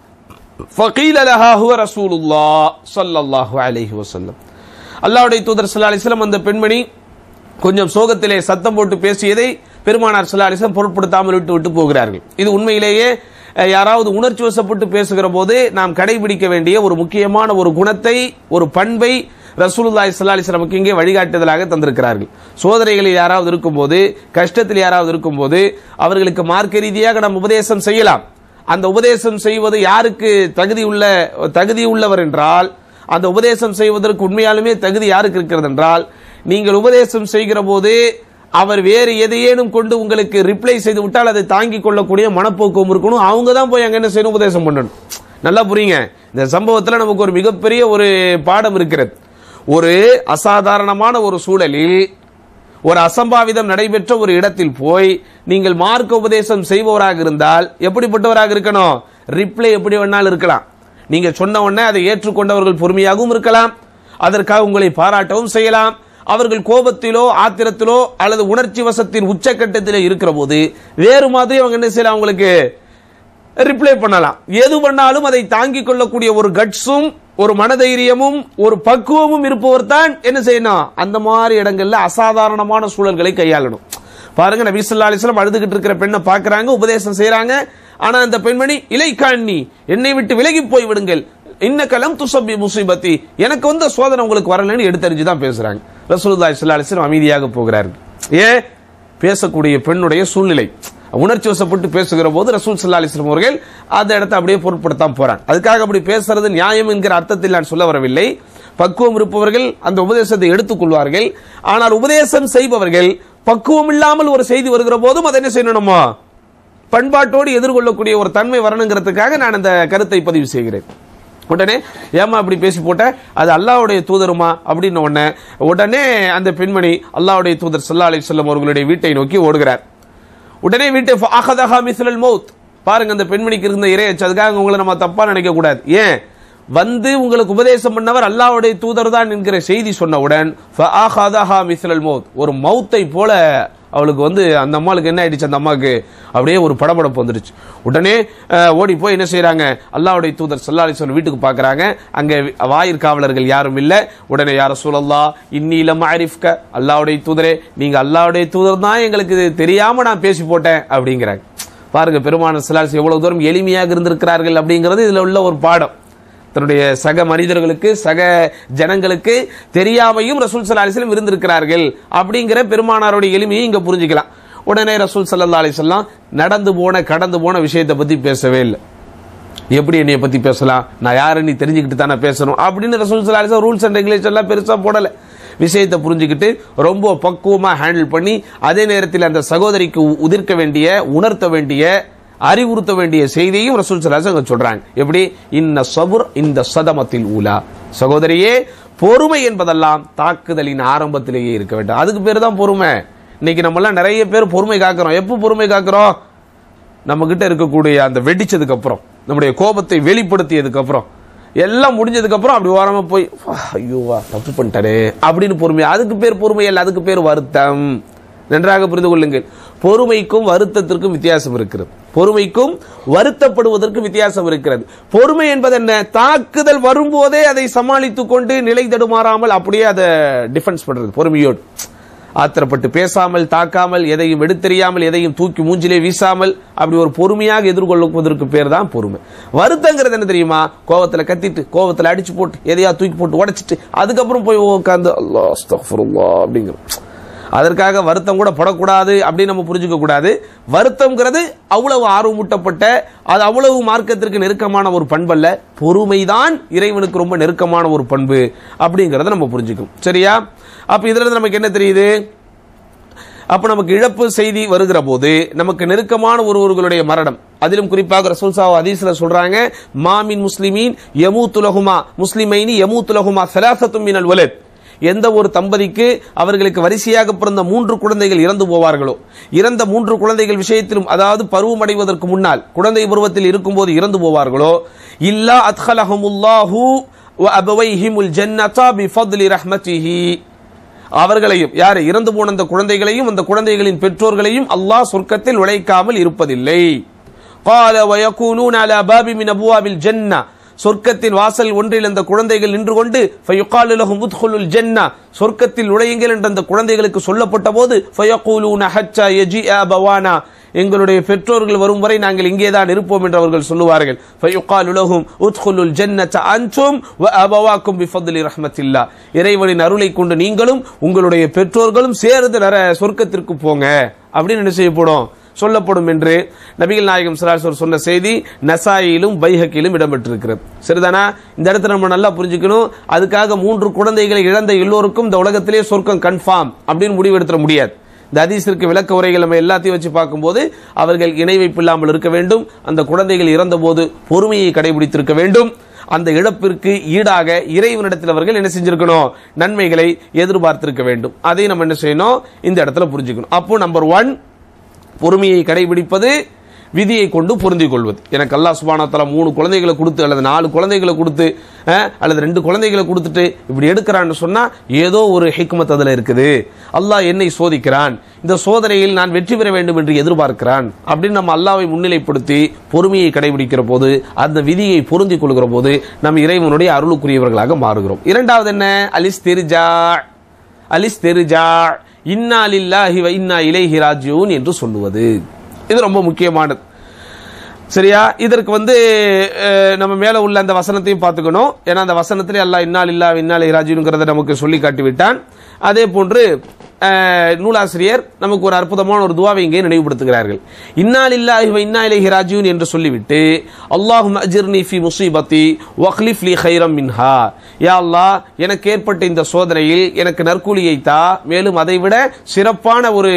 فقيل لها هو رسول الله صلى الله عليه وسلم அல்லாஹ்வுடைய தூதர் ஸல்லல்லாஹு அலைஹி வஸல்லம் அந்த பெண்மணி கொஞ்சம் சோகத்திலே சத்தம் போட்டு பேசியதை பெருமானார் ஸல்லல்லாஹு அலைஹி வஸல்லம் பொருட்படுத்தாமல் விட்டு விட்டு போகிறார்கள் இது உண்மையிலேயே அஹ், யாராவது உணர்ச்சி வசப்பட்டு பேசுகிற போது நாம் கடைபிடிக்க வேண்டிய ஒரு முக்கியமான ஒரு குணத்தை ஒரு பண்பை ரசூலுல்லாஹி ஸல்லல்லாஹு அலைஹி வஸல்லம் இங்கே வழிகாட்டுதலாக தந்திருக்கிறார்கள் சோதனைகளில் யாராவது இருக்கும்போது கஷ்டத்தில் யாராவது இருக்கும்போது அவர்களுக்கு மார்க்க ரீதியாக நாம் உபதேசம் செய்யலாம் அந்த உபதேசம் செய்வது யாருக்கு தகுதி உள்ள தகுதி உள்ளவர் என்றால் அந்த உபதேசம் செய்வதற்கு உண்மையாலுமே தகுதி யாருக்கு இருக்கிறது என்றால் நீங்கள் உபதேசம் செய்கிற போது அவர் வேறு எதையேனும் கொண்டு உங்களுக்கு ரிப்ளை செய்து விட்டால் அதை தாங்கிக் கொள்ளக்கூடிய மனப்போக்கம் இருக்கணும் அவங்க தான் போய் அங்க என்ன செய்யணும் உபதேசம் பண்ணணும் நல்லா புரியுங்க இந்த சம்பவத்துல நமக்கு ஒரு மிகப்பெரிய ஒரு பாடம் இருக்கிறது ஒரு அசாதாரணமான ஒரு சூழலில் ஒரு அசம்பாவிதம் நடைபெற்ற ஒரு இடத்தில் போய் நீங்கள் மார்க்க உபதேசம் செய்பவராக இருந்தால் எப்படிப்பட்டவராக இருக்கணும் ரிப்ளை எப்படி வேணாலும் இருக்கலாம் நீங்க சொன்ன உடனே அதை ஏற்றுக்கொண்டவர்கள் பொறுமையாகவும் இருக்கலாம் அதற்காக உங்களை பாராட்டவும் செய்யலாம் அவர்கள் கோபத்திலோ ஆத்திரத்திலோ அல்லது உணர்ச்சி வசத்தின் உச்சக்கட்டத்திலே இருக்கிற போது வேறு மாதிரி அவங்க என்ன செய்யலாம் அவங்களுக்கு ரிப்ளை பண்ணலாம் எது பண்ணாலும் அதை தாங்கிக் கொள்ளக்கூடிய ஒரு கட்ஸும் ஒரு மனதைரியமும் ஒரு பக்குவமும் இருப்பவர் தான் என்ன செய்யணும் அந்த மாதிரி இடங்கள்ல அசாதாரணமான சூழல்களை கையாளணும் பாருங்க நபி ஸல்லல்லாஹு அலைஹி வஸல்லம் அழுதுகிட்டு இருக்கிற பெண்ணை பார்க்கறாங்க உபதேசம் செய்றாங்க ஆனா அந்த பெண்மணி இலை காணி என்னை விட்டு விலகி போய் விடுங்கள் இன்னக்கலம் துசப்பி முசீபத்தி எனக்கு வந்த சோதனை உங்களுக்கு வரலன்னு எடுத்தறிஞ்சு தான் பேசுறாங்க ரசூலுல்லாஹி ஸல்லல்லாஹு அலைஹி வஸல்லம் அமைதியாக போகிறார்கள் ஏன் பேசக்கூடிய பெண்ணுடைய சூழ்நிலை உணர்ச்சி வசப்பட்டு பேசுகிற போது ரசூல் சல்லா அலிஸ்லாம் அவர்கள் அந்த இடத்தை அப்படியே பொருட்படுத்தாம போறாங்க அதுக்காக அப்படி பேசுறது நியாயம் என்கிற அர்த்தத்தில் நான் சொல்ல வரவில்லை பக்குவம் இருப்பவர்கள் அந்த உபதேசத்தை எடுத்துக்கொள்வார்கள் ஆனால் உபதேசம் செய்பவர்கள் பக்குவம் இல்லாமல் ஒரு செய்தி வருகிற போதும் அதை என்ன செய்யணுமோ பண்பாட்டோடு எதிர்கொள்ளக்கூடிய ஒரு தன்மை வரணுங்கிறதுக்காக நான் அந்த கருத்தை பதிவு செய்கிறேன் உடனே ஏமா அப்படி பேசி போட்ட அது அல்லாஹ்வுடைய தூதருமா அப்படின்னு உடனே உடனே அந்த பெண்மணி அல்லாஹ்வுடைய தூதர் ஸல்லல்லாஹு அலைஹி வஸல்லம் அவர்களுடைய வீட்டை நோக்கி ஓடுகிறார் உடனே வீட்டை அகதஹா மிஸ்லல் மௌத் பாருங்க அந்த பெண்மணிக்கு இருந்த இறையச்சு அதுக்காக உங்களை நம்ம தப்பா நினைக்க கூடாது ஏன் வந்து உங்களுக்கு உபதேசம் பண்ணவர் அல்லாஹ்வுடைய தூதர் தான் என்கிற செய்தி சொன்னவுடன் ஃபஅகதஹா மிஸ்லல் மௌத் ஒரு மௌத்தை போல அவளுக்கு வந்து அந்த அம்மாளுக்கு என்ன ஆயிடுச்சு அந்த அம்மாவுக்கு அப்படியே ஒரு படபடப்பு வந்துடுச்சு உடனே அஹ், ஓடி போய் என்ன செய்றாங்க அல்லாஹ்வுடைய தூதர் ஸல்லல்லாஹு அலைஹி வஸல்லம் வீட்டுக்கு பார்க்கறாங்க அங்க வாயிற்காவலர்கள் யாரும் இல்ல உடனே யார சூழல்லா இன்னில மாரிஃப்க அல்லாஹ்வுடைய தூதரே நீங்க அல்லாஹ்வுடைய தூதர் தான் எங்களுக்கு இது தெரியாம நான் பேசி போட்டேன் அப்படிங்கிறாங்க பாருங்க பெருமான சிலாஸ் எவ்வளவு தூரம் எளிமையாக இருந்திருக்கிறார்கள் அப்படிங்கிறது இதுல உள்ள ஒரு பாடம் தன்னுடைய சக மனிதர்களுக்கு சக ஜனங்களுக்கு தெரியாமையும் ரசூல் சல்லா அலிஸ்லம் இருந்திருக்கிறார்கள் அப்படிங்கிற பெருமானாருடைய எளிமையை இங்க புரிஞ்சுக்கலாம் உடனே ரசூல் சல்லா அலிஸ்லாம் நடந்து போன கடந்து போன விஷயத்தை பத்தி பேசவே இல்லை எப்படி என்னைய பத்தி பேசலாம் நான் யாரு நீ தெரிஞ்சுக்கிட்டு தானே பேசணும் அப்படின்னு ரசூல் சல்லா அலிஸ்லாம் ரூல்ஸ் அண்ட் ரெகுலேஷன் எல்லாம் பெருசா போடல விஷயத்தை புரிஞ்சுக்கிட்டு ரொம்ப பக்குவமா ஹேண்டில் பண்ணி அதே நேரத்தில் அந்த சகோதரிக்கு உ- உதிர்க்க வேண்டிய உணர்த்த வேண்டிய அறிவுறுத்த வேண்டிய செய்தியையும் ரசூல் சலாஸ் அங்க சொல்றாங்க எப்படி இன்ன சபுர் இந்த சதமத்தில் ஊலா சகோதரியே பொறுமை என்பதெல்லாம் தாக்குதலின் ஆரம்பத்திலேயே இருக்க வேண்டும் அதுக்கு பேர் தான் பொறுமை இன்னைக்கு நம்ம எல்லாம் நிறைய பேர் பொறுமை காக்கிறோம் எப்போ பொறுமை காக்கிறோம் நம்ம கிட்ட இருக்கக்கூடிய அந்த வெடிச்சதுக்கு அப்புறம் நம்முடைய கோபத்தை வெளிப்படுத்தியதுக்கு அப்புறம் எல்லாம் முடிஞ்சதுக்கு அப்புறம் அப்படி ஓரமா போய் "வா, ஐயோ வா தப்பு பண்ணிட்டாரே அப்படின்னு பொறுமை அதுக்கு பேர் பொறுமை அல்ல அதுக்கு பேர் வருத்தம் நன்றாக புரிந்து கொள்ளுங்கள் பொறுமைக்கும் வருத்தத்திற்கும் வித்தியாசம் இருக்கிறது பொறுமைக்கும் வருத்தப்படுவதற்கும் வித்தியாசம் இருக்கிறது பொறுமை என்பது என்ன தாக்குதல் வரும்போதே அதை சமாளித்துக் கொண்டு நிலை தடுமாறாமல் அப்படியே அதை டிஃபென்ஸ் பண்றது பொறுமையோடு ஆத்திரப்பட்டு பேசாமல் தாக்காமல் எதையும் எடுத்தெறியாமல் எதையும் தூக்கி மூஞ்சிலே வீசாமல் அப்படி ஒரு பொறுமையாக எதிர்கொள்வதற்கு பேர் தான் பொறுமை வருத்தங்கிறது என்ன தெரியுமா கோவத்துல கத்திட்டு கோவத்துல அடிச்சு போட்டு எதையா தூக்கி போட்டு உடைச்சிட்டு அதுக்கப்புறம் போய் உட்காந்து அல்லாஹ் அஸ்தக்ஃபிருல்லாஹ் அப்படிங்கிற அதற்காக வருத்தம் கூட படக்கூடாது அப்படின்னு நம்ம புரிஞ்சுக்க கூடாது வருத்தம்ங்கிறது அவ்வளவு ஆர்வமூட்டப்பட்ட அது அவ்வளவு மார்க்கத்திற்கு நெருக்கமான ஒரு பண்பல்ல பொறுமைதான் இறைவனுக்கு ரொம்ப நெருக்கமான ஒரு பண்பு அப்படிங்கறத நம்ம புரிஞ்சுக்கணும் சரியா அப்ப இதுல இருந்து நமக்கு என்ன தெரியுது அப்ப நமக்கு இழப்பு செய்தி வருகிற போது நமக்கு நெருக்கமான ஒருவர்களுடைய மரணம் அதிலும் குறிப்பாக ரசூல் சாஹ் ஹதீஸ்ல சொல்றாங்க மாமின் முஸ்லிமீன் யமூத்துலகுமா முஸ்லிமைனி யமூத்துலகுமா சலாசத்தும் மினல் வலத் எந்த ஒரு தம்பதிக்கு அவர்களுக்கு வரிசையாக பிறந்த மூன்று குழந்தைகள் இறந்து போவார்களோ இறந்த மூன்று குழந்தைகள் விஷயத்திலும் அதாவது பருவமடைவதற்கு முன்னால் குழந்தை பருவத்தில் இருக்கும்போது இறந்து போவார்களோ இல்லா அத்ஹலஹமுல்லாஹு வ அபவைஹிமுல் ஜன்னதா பிஃபத்லி ரஹ்மதிஹி அவர்களையும் யார் இறந்து போன அந்த குழந்தைகளையும் அந்த குழந்தைகளின் பெற்றோர்களையும் அல்லாஹ் சொர்க்கத்தில் உழைக்காமல் இருப்பதில்லை قال ويكونون على باب من ابواب الجنه சொர்க்கத்தின் வாசல் ஒன்றில் அந்த குழந்தைகள் நின்று கொண்டு فيقال لهم ادخلوا الجنه சொர்க்கத்தில் நுழையுங்கள் என்று அந்த குழந்தைகளுக்கு சொல்லப்பட்ட போது فيقولون حتى يجيء ابوانا எங்களுடைய பெற்றோர்கள் வரும் வரை நாங்கள் இங்கேதான் இருப்போம் என்று அவர்கள் சொல்லுவார்கள் فيقال لهم ادخلوا الجنه انتم وابواكم بفضل رحمه الله இறைவனின் அருளை கொண்டு நீங்களும் உங்களுடைய பெற்றோர்களும் சேர்ந்து நர சொர்க்கத்திற்கு போங்க அப்படின்னு என்ன செய்யப்படும் சொல்லப்படும் என்று நபிகள் நாயகம் சராசர் சொன்ன செய்தி நசாயிலும் பைஹக்கிலும் இடம்பெற்றிருக்கிறது சரிதானா இந்த இடத்துல நம்ம நல்லா புரிஞ்சுக்கணும் அதுக்காக மூன்று குழந்தைகளை இழந்த எல்லோருக்கும் இந்த உலகத்திலே சொர்க்கம் கன்ஃபார்ம் அப்படின்னு முடிவெடுத்துட முடியாது இந்த ஹதீஸிற்கு விளக்க உரைகள் நம்ம எல்லாத்தையும் வச்சு பார்க்கும்போது அவர்கள் இணை வைப்பில்லாமல் இருக்க வேண்டும் அந்த குழந்தைகள் இறந்தபோது பொறுமையை கடைபிடித்திருக்க வேண்டும் அந்த இழப்பிற்கு ஈடாக இறைவனிடத்தில் அவர்கள் என்ன செஞ்சிருக்கணும் நன்மைகளை எதிர்பார்த்திருக்க வேண்டும் அதை நம்ம என்ன செய்யணும் இந்த இடத்துல புரிஞ்சுக்கணும் அப்போ நம்பர் ஒன் பொறுமையை கடைபிடிப்பது விதியை கொண்டு பொருந்திக் கொள்வது எனக்கு அல்லாஹ் சுபானா தலா மூணு குழந்தைகளை கொடுத்து அல்லது நாலு குழந்தைகளை கொடுத்து அஹ், அல்லது ரெண்டு குழந்தைகளை கொடுத்துட்டு இப்படி எடுக்கிறான்னு சொன்னா ஏதோ ஒரு ஹிக்மத் அதுல இருக்குது அல்லாஹ் என்னை சோதிக்கிறான் இந்த சோதனையில் நான் வெற்றி பெற வேண்டும் என்று எதிர்பார்க்கிறான் அப்படின்னு நம்ம அல்லாவை முன்னிலைப்படுத்தி பொறுமையை கடைபிடிக்கிற போது அந்த விதியை பொருந்திக் கொள்கிற போது நம்ம இறைவனுடைய அருளுக்குரியவர்களாக மாறுகிறோம் இரண்டாவது என்ன அலிஸ் தெரிஜா அலிஸ் தெரிஜா இன்னா லில்லாஹி வ இன்னா இலைஹி ராஜியூன் என்று சொல்லுவது இது ரொம்ப முக்கியமானது சரியா இதற்கு வந்து அஹ், நம்ம மேல உள்ள அந்த வசனத்தையும் பார்த்துக்கணும் ஏன்னா அந்த வசனத்திலே அல்லாஹ் இன்னா லில்லாஹி இன்னா இலைஹி ராஜியூன்ங்கிறத நமக்கு சொல்லி காட்டி விட்டான் அதே போன்று அஹ், நூலாசிரியர் நமக்கு ஒரு அற்புதமான ஒரு துவாவை இங்கே நினைவுபடுத்துகிறார்கள் இன்னா லில்லாஹி வ இன்னா இலைஹி ராஜியூன் என்று சொல்லிவிட்டு அல்லாஹும் அஜிர்னி ஃபி முசீபத்தி வக்லிஃப் லி கைரம் மின்ஹா யா அல்லாஹ் எனக்கு ஏற்பட்ட இந்த சோதனையில் எனக்கு நற்கூலியை தா மேலும் அதை விட சிறப்பான ஒரு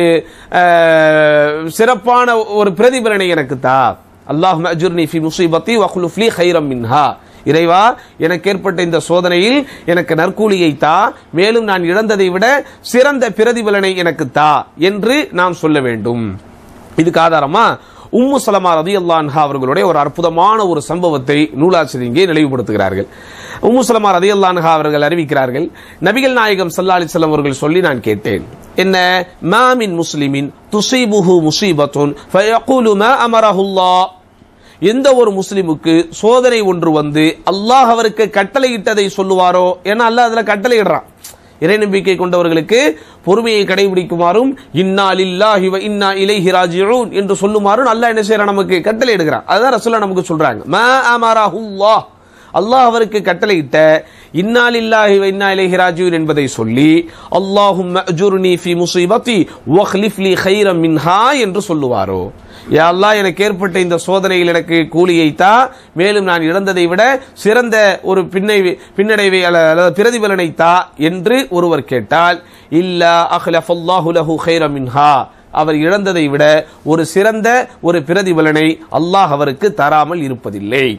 அஹ், சிறப்பான ஒரு பிரதிபலனை எனக்கு தா அல்லாஹ் அஜுர்னி ஃபி முசீபத்தி வக்லுஃப் லி கைரம் மின்ஹா இறைவா எனக்கு ஏற்பட்ட இந்த சோதனையில் எனக்கு நற்கூலியை தா மேலும் நான் இழந்ததை விட சிறந்த பிரதிபலனை எனக்கு தா என்று நாம் சொல்ல வேண்டும் இதுக்கு ஆதாரமா உம்மு சலமா ரதி அல்லான்ஹா அவர்களுடைய ஒரு அற்புதமான ஒரு சம்பவத்தை நூலாசிரியர் இங்கே நினைவுபடுத்துகிறார்கள் உம்மு சலமா ரதி அல்லான்ஹா அவர்கள் அறிவிக்கிறார்கள் நபிகள் நாயகம் சல்லா அலிசல்லாம் அவர்கள் சொல்லி நான் கேட்டேன் என்ன மாமின் முஸ்லிமின் துசீபுஹு முசீபத்துன் ஃபயக்கூலு மா அமரஹுல்லாஹ் எந்த ஒரு முஸ்லிமுக்கு சோதனை ஒன்று வந்து அல்லாஹ் அவருக்கு கட்டளையிட்டதை சொல்லுவாரோ ஏன்னா அல்லாஹ் அதுல கட்டளையிடுறான் இறை நம்பிக்கை கொண்டவர்களுக்கு பொறுமையை கடைபிடிக்குமாறும் இன்னா லில்லாஹி வ இன்னா இலைஹி ராஜிஊன் என்று சொல்லுமாறும் அல்லாஹ் என்ன செய்யறான் நமக்கு கட்டளை எடுக்கிறான் அதுதான் ரசூலா நமக்கு சொல்றாங்க மா அமரஹுல்லாஹ் அல்லாஹ் அவருக்கு கட்டளையிட்ட இன்னாலில்லாஹி வ இன்னா இலைஹி ராஜியூன் என்பதை சொல்லி அல்லாஹும் அஜுர்னி ஃபி முசீபத்தி வக்லிஃப் லி கைரம் மின்ஹா என்று சொல்லுவாரோ யா அல்லாஹ் எனக்கு ஏற்பட்ட இந்த சோதனையில் எனக்கு கூலியை தா மேலும் நான் இழந்ததை விட சிறந்த ஒரு பின்னை பின்னடைவை அல்ல- அல்லது பிரதிபலனை தா என்று ஒருவர் கேட்டால் இல்லா அஹ்லஃப் அல்லாஹு லஹு கைரம் மின்ஹா அவர் இழந்ததை விட ஒரு சிறந்த ஒரு பிரதிபலனை அல்லாஹ் அவருக்கு தராமல் இருப்பதில்லை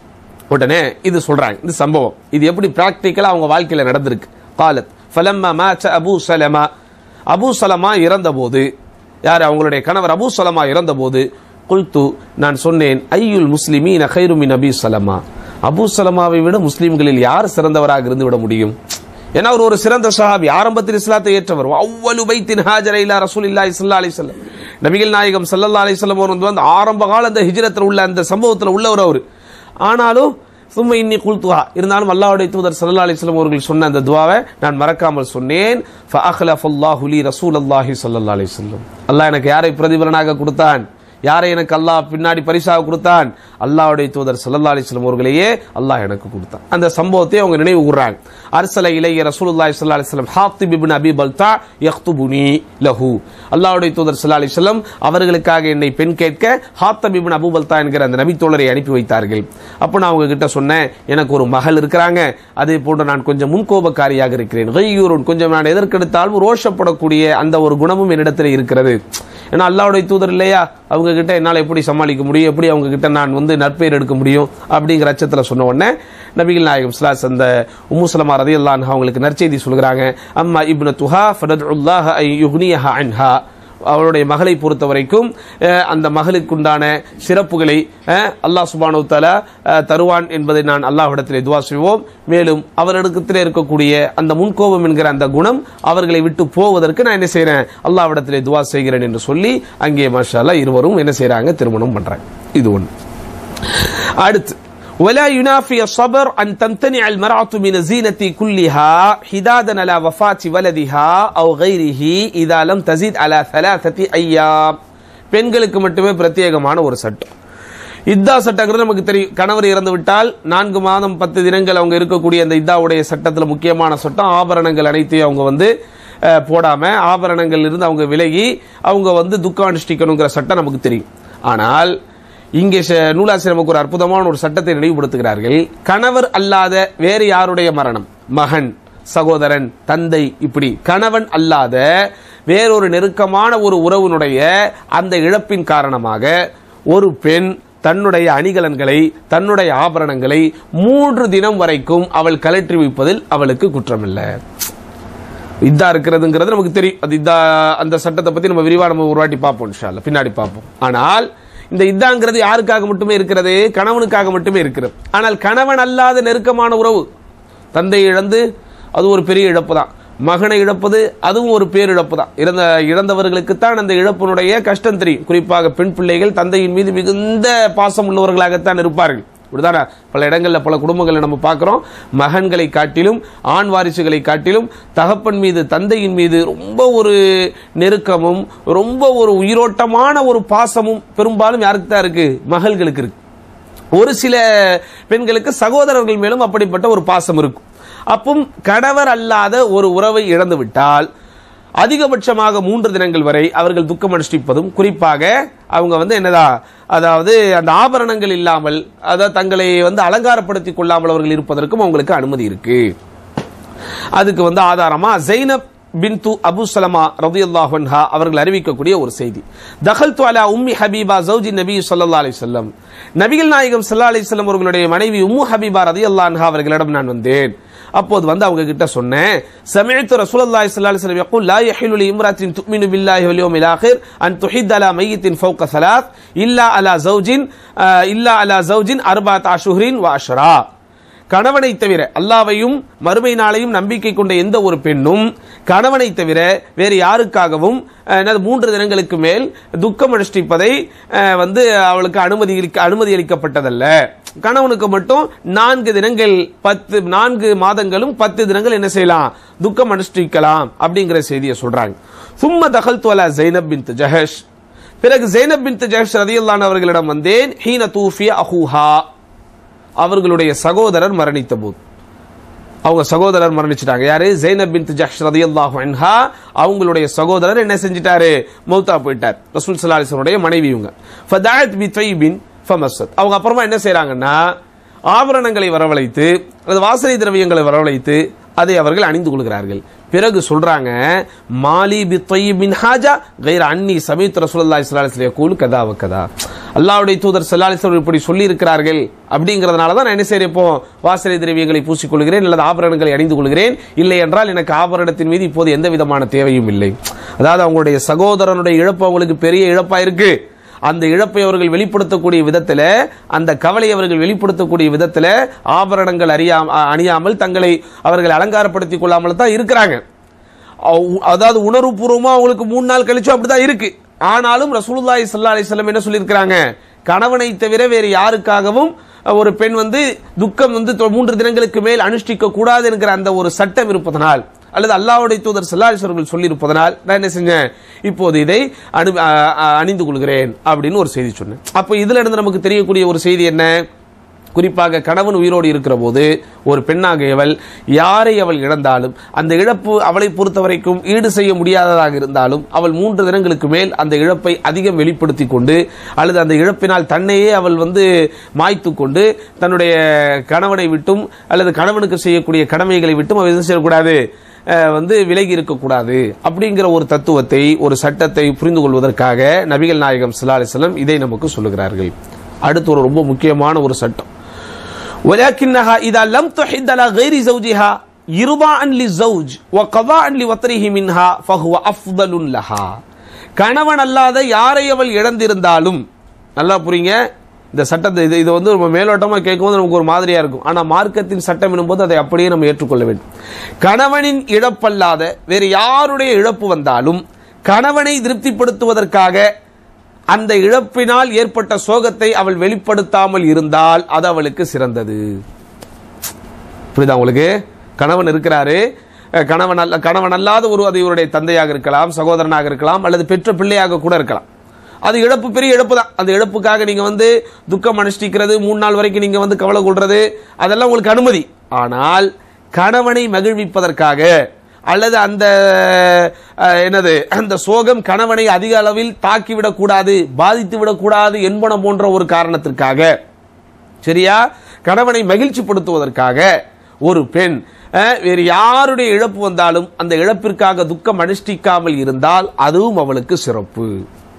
உடனே இது சொல்றாங்க இந்த சம்பவம் இது எப்படி பிராக்டிக்கலா அவங்க வாழ்க்கையில நடந்திருக்கு காலத் ஃபலம்மா மாச்ச அபூ சலமா அபூ சலமா இறந்தபோது யார் அவங்களுடைய கணவர் அபூ சலமா இறந்தபோது குல்து நான் சொன்னேன் ஐயுல் முஸ்லிமீன கைரு மின் அபி சலமா அபூ சலமாவை விட முஸ்லிம்களில் யார் சிறந்தவராக இருந்து விட முடியும் ஏன்னா அவர் ஒரு சிறந்த சஹாபி ஆரம்பத்தில் இஸ்லாத்தை ஏற்றவர் அவ்வளவு பைத்தின் ஹாஜர இல்லா ரசூலில்லாஹி ஸல்லல்லாஹு அலைஹி வஸல்லம் நபிகள் நாயகம் ஸல்லல்லாஹு அலைஹி வஸல்லம் அவர் வந்து ஆரம்ப கால அந்த ஹிஜ்ரத்தில் உள்ள அந்த சம்பவத்தில் உள்ளவர் அவர் ஆனாலும் சும்மா இன்னி குல்துவா இருந்தாலும் அல்லாஹ்வுடைய தூதர் ஸல்லல்லாஹு அலைஹி வஸல்லம் அவர்கள் சொன்ன அந்த துவாவை நான் மறக்காமல் சொன்னேன் ஃபஅഖ்லஃபல்லாஹு லி ரசூலல்லாஹி ஸல்லல்லாஹு அலைஹி வஸல்லம் அல்லாஹ் எனக்கு யாரை பிரதிபலனாக கொடுத்தான் யாரை எனக்கு அல்லாஹ் பின்னாடி பரிசாக கொடுத்தான் அல்லாஹ்வுடைய தூதர் ஸல்லல்லாஹு அலைஹி வஸல்லம் அவர்களையே அல்லாஹ் எனக்கு கொடுத்தான் அந்த சம்பவத்தை அவங்க நினைவு கூர்றாங்க அர்சல இலைய ரசூலுல்லாஹி ஸல்லல்லாஹு அலைஹி வஸல்லம் ஹாத்திப் இப்னு அபி பல்தா யக்துபுனி லஹு அல்லாஹ்வுடைய தூதர் ஸல்லல்லாஹு அலைஹி வஸல்லம் அவர்களுக்காக என்னை பெண் கேட்க ஹாத்தப் இப்னு அபூ பல்தா என்கிற அந்த நபி தோழரை அனுப்பி வைத்தார்கள் அப்போ நான் அவங்க கிட்ட சொன்னேன் எனக்கு ஒரு மகள் இருக்கிறாங்க அதே போன்று நான் கொஞ்சம் முன்கோபக்காரியாக இருக்கிறேன் கையூருன் கொஞ்சம் நான் எதற்கெடுத்தாலும் ரோஷப்படக்கூடிய அந்த ஒரு குணமும் என்னிடத்தில் இருக்கிறது ஏன்னா அல்லாவுடைய தூதர் இல்லையா அவங்க கிட்ட என்னால் எப்படி சமாளிக்க முடியும் எப்படி அவங்க கிட்ட நான் வந்து நற்பெயர் எடுக்க முடியும் அப்படிங்கிற அச்சத்தில் சொன்ன உடனே நபிகள் நாயகம் ஸ்லாஸ் அந்த உம்முசலமா ரதி அவங்களுக்கு நற்செய்தி சொல்கிறாங்க அம்மா இப்னு துஹா ஃபரதுல்லாஹ ஐ யுக்னியஹா அன்ஹா அவளுடைய மகளை பொறுத்த வரைக்கும் அஹ், அந்த மகளுக்குண்டான சிறப்புகளை அஹ், அல்லாஹ் சுபானு தலா தருவான் என்பதை நான் அல்லாஹ்விடத்திலே துவா செய்வோம் மேலும் அவரிடத்திலே இருக்கக்கூடிய அந்த முன்கோபம் என்கிற அந்த குணம் அவர்களை விட்டு போவதற்கு நான் என்ன செய்றேன் அல்லாஹ்விடத்திலே துவா செய்கிறேன் என்று சொல்லி அங்கே மாஷா அல்லாஹ் இருவரும் என்ன செய்றாங்க திருமணம் பண்றாங்க இது ஒன்று அடுத்து ولا ينافي الصبر أن تمتنع المرأة من الزينة كلها حدادا على وفاة ولدها أو غيره إذا لم تزيد على ثلاثة أيام பெண்களுக்கு மட்டுமே பிரத்யேகமான ஒரு சட்டம் இத்தா சட்டங்கிறது நமக்கு தெரியும் கணவர் இறந்து விட்டால் நான்கு மாதம் பத்து தினங்கள் அவங்க இருக்கக்கூடிய அந்த இத்தாவுடைய சட்டத்தில் முக்கியமான சட்டம் ஆபரணங்கள் அனைத்தையும் அவங்க வந்து அஹ், போடாம ஆபரணங்கள் இருந்து அவங்க விலகி அவங்க வந்து துக்கம் அனுஷ்டிக்கணுங்கிற சட்டம் நமக்கு தெரியும் ஆனால் இங்கே ச- நூலாசிரியர் நமக்கு ஒரு அற்புதமான ஒரு சட்டத்தை நினைவுபடுத்துகிறார்கள் கணவர் அல்லாத வேறு யாருடைய மரணம் மகன் சகோதரன் தந்தை இப்படி கணவன் அல்லாத வேறொரு நெருக்கமான ஒரு உறவினுடைய அந்த இழப்பின் காரணமாக ஒரு பெண் தன்னுடைய அணிகலன்களை தன்னுடைய ஆபரணங்களை மூன்று தினம் வரைக்கும் அவள் கலற்றி வைப்பதில் அவளுக்கு குற்றமில்லை இதா இருக்கிறதுங்கிறது நமக்கு தெரியும் அது இதா அந்த சட்டத்தை பத்தி நம்ம விரிவா நம்ம ஒரு வாட்டி பார்ப்போம் இன்ஷா அல்லாஹ். பின்னாடி பார்ப்போம் ஆனால் இந்த இதாங்கிறது யாருக்காக மட்டுமே இருக்கிறது கணவனுக்காக மட்டுமே இருக்கிறது ஆனால் கணவன் அல்லாத நெருக்கமான உறவு தந்தை இழந்து அது ஒரு பெரிய இழப்பு தான் மகனை இழப்பது அதுவும் ஒரு பேரிழப்பு தான் இறந்த இழந்தவர்களுக்குத்தான் அந்த இழப்பினுடைய கஷ்டம் தெரியும் குறிப்பாக பெண் பிள்ளைகள் தந்தையின் மீது மிகுந்த பாசம் உள்ளவர்களாகத்தான் இருப்பார்கள் இப்படிதானே பல இடங்கள்ல பல குடும்பங்களை நம்ம பார்க்கிறோம் மகன்களை காட்டிலும் ஆண் வாரிசுகளை காட்டிலும் தகப்பன் மீது தந்தையின் மீது ரொம்ப ஒரு நெருக்கமும் ரொம்ப ஒரு உயிரோட்டமான ஒரு பாசமும் பெரும்பாலும் யாருக்கு தான் இருக்கு மகள்களுக்கு இருக்கு ஒரு சில பெண்களுக்கு சகோதரர்கள் மேலும் அப்படிப்பட்ட ஒரு பாசம் இருக்கும் அப்பும் கணவர் அல்லாத ஒரு உறவை இழந்து விட்டால் அதிகபட்சமாக மூன்று தினங்கள் வரை அவர்கள் துக்கம் அனுஷ்டிப்பதும் குறிப்பாக அவங்க வந்து என்னதா அதாவது அந்த ஆபரணங்கள் இல்லாமல் அதாவது தங்களை வந்து அலங்காரப்படுத்திக் கொள்ளாமல் அவர்கள் இருப்பதற்கும் அவங்களுக்கு அனுமதி இருக்கு அதுக்கு வந்து ஆதாரமா ஜெய்னப் பின்து அபு சலமா ரதியல்லாஹு அன்ஹா அவர்கள் அறிவிக்கக்கூடிய ஒரு செய்தி தகல் அலா உம்மி ஹபீபா ஜௌஜி நபி ஸல்லல்லாஹு அலைஹி வஸல்லம் நபிகள் நாயகம் ஸல்லல்லாஹு அலைஹி வஸல்லம் அவர்களுடைய மனைவி உம்மு ஹபீபா ரதியல்லாஹு அன்ஹா அவர்களிடம் நான் வந்தேன் அப்போது வந்து அவங்க கிட்ட சொன்னேன் சமயத்து ரசூலுல்லாஹி ஸல்லல்லாஹு அலைஹி வஸல்லம் يقول لا يحل لامرأة تؤمن بالله واليوم الآخر أن تحد على ميت فوق ثلاث إلا على زوج آه، إلا على زوج أربعة أشهر وعشرة கணவனை தவிர அல்லாவையும் மறுமை நாளையும் நம்பிக்கை கொண்ட எந்த ஒரு பெண்ணும் கணவனை தவிர வேறு யாருக்காகவும் அஹ், என்னது மூன்று தினங்களுக்கு மேல் துக்கம் அனுஷ்டிப்பதை அஹ், வந்து அவளுக்கு அனுமதி அளிக்க- அனுமதி அளிக்கப்பட்டதல்ல கணவனுக்கு மட்டும் நான்கு தினங்கள் பத்து நான்கு மாதங்களும் பத்து தினங்கள் என்ன செய்யலாம் துக்கம் அனுஷ்டிக்கலாம் அப்படிங்கிற செய்தியை சொல்றாங்க சும்ம தகல் துவலா ஜைனப் பின் ஜஹஷ் பிறகு ஜைனப் பின் ஜஹஷ் ரதியல்லான் அவர்களிடம் வந்தேன் ஹீன தூஃபிய அஹூஹா அவர்களுடைய சகோதரர் மரணித்த போது அவங்க சகோதரர் மரணிச்சிட்டாங்க யாரு ஜெய்னப் பின் ஜஹ்ஷ் ரதியல்லாஹு அன்ஹா அவங்களுடைய சகோதரர் என்ன செஞ்சிட்டாரு மௌத்தா போயிட்டார் ரசூல் ஸல்லல்லாஹு அலைஹி வஸல்லம் மனைவி இவங்க ஃபதாத் பி தைபின் ஃபமஸ்ஸத் அவங்க அப்புறமா என்ன செய்றாங்கன்னா ஆபரணங்களை வரவழைத்து அது வாசனை திரவியங்களை வரவழைத்து அதை அவர்கள் அணிந்து கொள்கிறார்கள் பிறகு சொல்றாங்க மாலி பி தைபின் ஹாஜா கைர அன்னி சமீத் ரசூலுல்லாஹி ஸல்லல்லாஹு அலைஹி வஸல்லம் யகூல் கதா வ கதா அல்லாஹ்வுடைய தூதர் ஸல்லல்லாஹு அலைஹி வஸல்லம் இப்படி சொல்லி இருக்கிறார்கள் அப்படிங்கறதுனால தான் நான் என்ன செய்றேன் இப்போ வாசனை திரவியங்களை பூசிக்கொள்கிறேன் அல்லது ஆபரணங்களை அணிந்து கொள்கிறேன் இல்லை என்றால் எனக்கு ஆபரணத்தின் மீது இப்போது எந்த விதமான தேவையும் இல்லை அதாவது அவங்களுடைய சகோதரனுடைய இழப்பு அவங்களுக்கு பெரிய இழப்பா இருக்கு அந்த இழப்பை அவர்கள் வெளிப்படுத்தக்கூடிய விதத்துல அந்த கவலை அவர்கள் வெளிப்படுத்தக்கூடிய விதத்துல ஆபரணங்கள் அறியா அணியாமல் தங்களை அவர்கள் அலங்காரப்படுத்திக் கொள்ளாமல் தான் இருக்கிறாங்க அவ்- அதாவது உணர்வுபூர்வமா அவங்களுக்கு மூணு நாள் கழிச்சும் அப்படிதான் இருக்கு ஆனாலும் ரசூலுல்லாஹி ஸல்லல்லாஹு அலைஹி வஸல்லம் என்ன சொல்லியிருக்கிறாங்க கணவனை தவிர வேறு யாருக்காகவும் ஒரு பெண் வந்து துக்கம் வந்து தொ- மூன்று தினங்களுக்கு மேல் அனுஷ்டிக்க கூடாது என்கிற அந்த ஒரு சட்டம் இருப்பதனால் அல்லது அல்லாஹ்வுடைய தூதர் செல்லாசர்கள் சொல்லியிருப்பதனால் நான் என்ன செஞ்சேன் இப்போது இதை அணு அ- அ- அணிந்து கொள்கிறேன் அப்படின்னு ஒரு செய்தி சொன்னேன் அப்போ இதுல இருந்து நமக்கு தெரியக்கூடிய ஒரு செய்தி என்ன குறிப்பாக கணவன் உயிரோடு இருக்கிற போது ஒரு பெண்ணாகியவள் யாரை அவள் இழந்தாலும் அந்த இழப்பு அவளை பொறுத்த வரைக்கும் ஈடு செய்ய முடியாததாக இருந்தாலும் அவள் மூன்று தினங்களுக்கு மேல் அந்த இழப்பை அதிகம் வெளிப்படுத்தி கொண்டு அல்லது அந்த இழப்பினால் தன்னையே அவள் வந்து மாய்த்து கொண்டு தன்னுடைய கணவனை விட்டும் அல்லது கணவனுக்கு செய்யக்கூடிய கடமைகளை விட்டும் அவள் எதுவும் செய்யக்கூடாது அஹ், வந்து விலகி இருக்கக்கூடாது அப்படிங்கிற ஒரு தத்துவத்தை ஒரு சட்டத்தை புரிந்து கொள்வதற்காக நபிகள் நாயகம் ஸல்லல்லாஹு அலைஹி வஸல்லம் இதை நமக்கு சொல்லுகிறார்கள் அடுத்து ஒரு ரொம்ப முக்கியமான ஒரு சட்டம் ولكنها إذا لم تحد على غير زوجها إرضاء للزوج وقضاء لوطره منها فهو أفضل لها கணவன் அல்லாத யாரை அவள் இழந்திருந்தாலும் நல்லா புரியுங்க இந்த சட்டத்தை இது இது வந்து நம்ம மேலோட்டமா கேட்கும்போது நமக்கு ஒரு மாதிரியா இருக்கும் ஆனா மார்க்கத்தின் சட்டம் எனும்போது அதை அப்படியே நம்ம ஏற்றுக்கொள்ள வேண்டும் கணவனின் இழப்பல்லாத வேறு யாருடைய இழப்பு வந்தாலும் கணவனை திருப்திப்படுத்துவதற்காக அந்த இழப்பினால் ஏற்பட்ட சோகத்தை அவள் வெளிப்படுத்தாமல் இருந்தால் அது அவளுக்கு சிறந்தது புரியுதா உங்களுக்கு கணவன் இருக்கிறாரு அஹ் கணவன் அல்ல கணவன் அல்லாத ஒரு அது இவருடைய தந்தையாக இருக்கலாம் சகோதரனாக இருக்கலாம் அல்லது பெற்ற பிள்ளையாக கூட இருக்கலாம் அது இழப்பு பெரிய இழப்பு தான் அந்த இழப்புக்காக நீங்க வந்து துக்கம் அனுஷ்டிக்கிறது மூணு நாள் வரைக்கும் நீங்க வந்து கவலை கொள்றது அதெல்லாம் உங்களுக்கு அனுமதி ஆனால் கணவனை மகிழ்விப்பதற்காக அல்லது அந்த அஹ், என்னது அந்த சோகம் கணவனை அதிக அளவில் தாக்கிவிடக் கூடாது பாதித்து விடக்கூடாது என்பன போன்ற ஒரு காரணத்திற்காக சரியா கணவனை மகிழ்ச்சிப்படுத்துவதற்காக ஒரு பெண் அஹ், வேறு யாருடைய இழப்பு வந்தாலும் அந்த இழப்பிற்காக துக்கம் அனுஷ்டிக்காமல் இருந்தால் அதுவும் அவளுக்கு சிறப்பு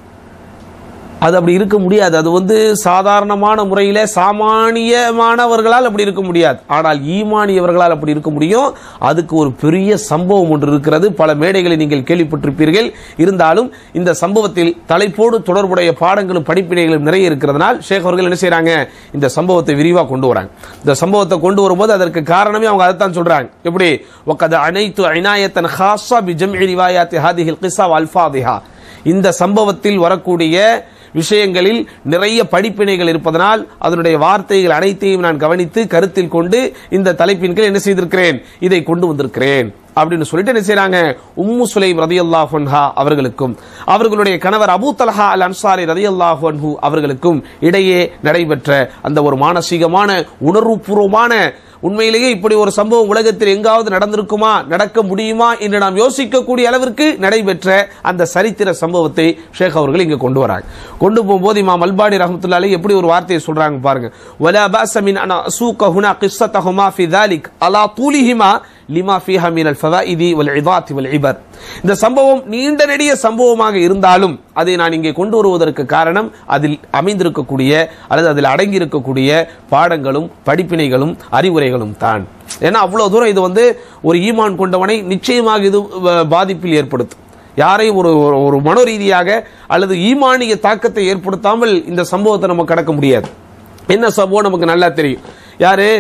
அது அப்படி இருக்க முடியாது அது வந்து சாதாரணமான முறையில சாமானியமானவர்களால் அப்படி இருக்க முடியாது ஆனால் ஈமானியவர்களால் அப்படி இருக்க முடியும் அதுக்கு ஒரு பெரிய சம்பவம் ஒன்று இருக்கிறது பல மேடைகளை நீங்கள் கேள்விப்பட்டிருப்பீர்கள் இருந்தாலும் இந்த சம்பவத்தில் தலைப்போடு தொடர்புடைய பாடங்களும் படிப்பினைகளும் நிறைய இருக்கிறதுனால் ஷேக் அவர்கள் என்ன செய்றாங்க இந்த சம்பவத்தை விரிவா கொண்டு வராங்க இந்த சம்பவத்தை கொண்டு வரும்போது அதற்கு காரணமே அவங்க அதைத்தான் சொல்றாங்க எப்படி وقد عنيت عناية خاصة بجمع روايات هذه القصة والفاظها இந்த சம்பவத்தில் வரக்கூடிய விஷயங்களில் நிறைய படிப்பினைகள் இருப்பதனால் அதனுடைய வார்த்தைகள் அனைத்தையும் நான் கவனித்து கருத்தில் கொண்டு இந்த தலைப்பின் கீழ் என்ன செய்திருக்கிறேன் இதை கொண்டு வந்திருக்கிறேன் அப்படின்னு சொல்லிட்டு என்ன செய்றாங்க உம்மு சுலைம் ரதியல்லாஹு அன்ஹா அவர்களுக்கும் அவர்களுடைய கணவர் அபூ தலஹா அல் அன்சாரி ரதியல்லாஹு அன்ஹு அவர்களுக்கும் இடையே நடைபெற்ற அந்த ஒரு மானசீகமான உணர்வுபூர்வமான உண்மையிலேயே இப்படி ஒரு சம்பவம் உலகத்தில் எங்காவது நடந்திருக்குமா நடக்க முடியுமா என்று நாம் யோசிக்கக்கூடிய அளவிற்கு நடைபெற்ற அந்த சரித்திர சம்பவத்தை ஷேக் அவர்கள் இங்க கொண்டு வராங்க கொண்டு போகும்போது இமாம் அல்பாடி ரஹமத்துல்லாஹி எப்படி ஒரு வார்த்தையை சொல்றாங்க பாருங்க வலா பாஸ மின் அன அசூக ஹுனா கிஸ்ஸத்தஹுமா ஃபி ذلك அலா தூலிஹிமா லிமா ஃபீஹா மினல் ஃபவாயிதி வல் இதாத் வல் இபர் இந்த சம்பவம் நீண்ட நெடிய சம்பவமாக இருந்தாலும் அதை நான் இங்கே கொண்டு வருவதற்கு காரணம் அதில் அமைந்திருக்கக்கூடிய அல்லது அதில் அடங்கி இருக்கக்கூடிய பாடங்களும் படிப்பினைகளும் அறிவுரைகளும் தான் ஏன்னா அவ்வளவு தூரம் இது வந்து ஒரு ஈமான் கொண்டவனை நிச்சயமாக இது அஹ், பாதிப்பில் ஏற்படுத்தும் யாரையும் ஒரு ஒரு- ஒரு மனோ ரீதியாக அல்லது ஈமானிய தாக்கத்தை ஏற்படுத்தாமல் இந்த சம்பவத்தை நம்ம கடக்க முடியாது என்ன சம்பவம் நமக்கு நல்லா தெரியும் யாரு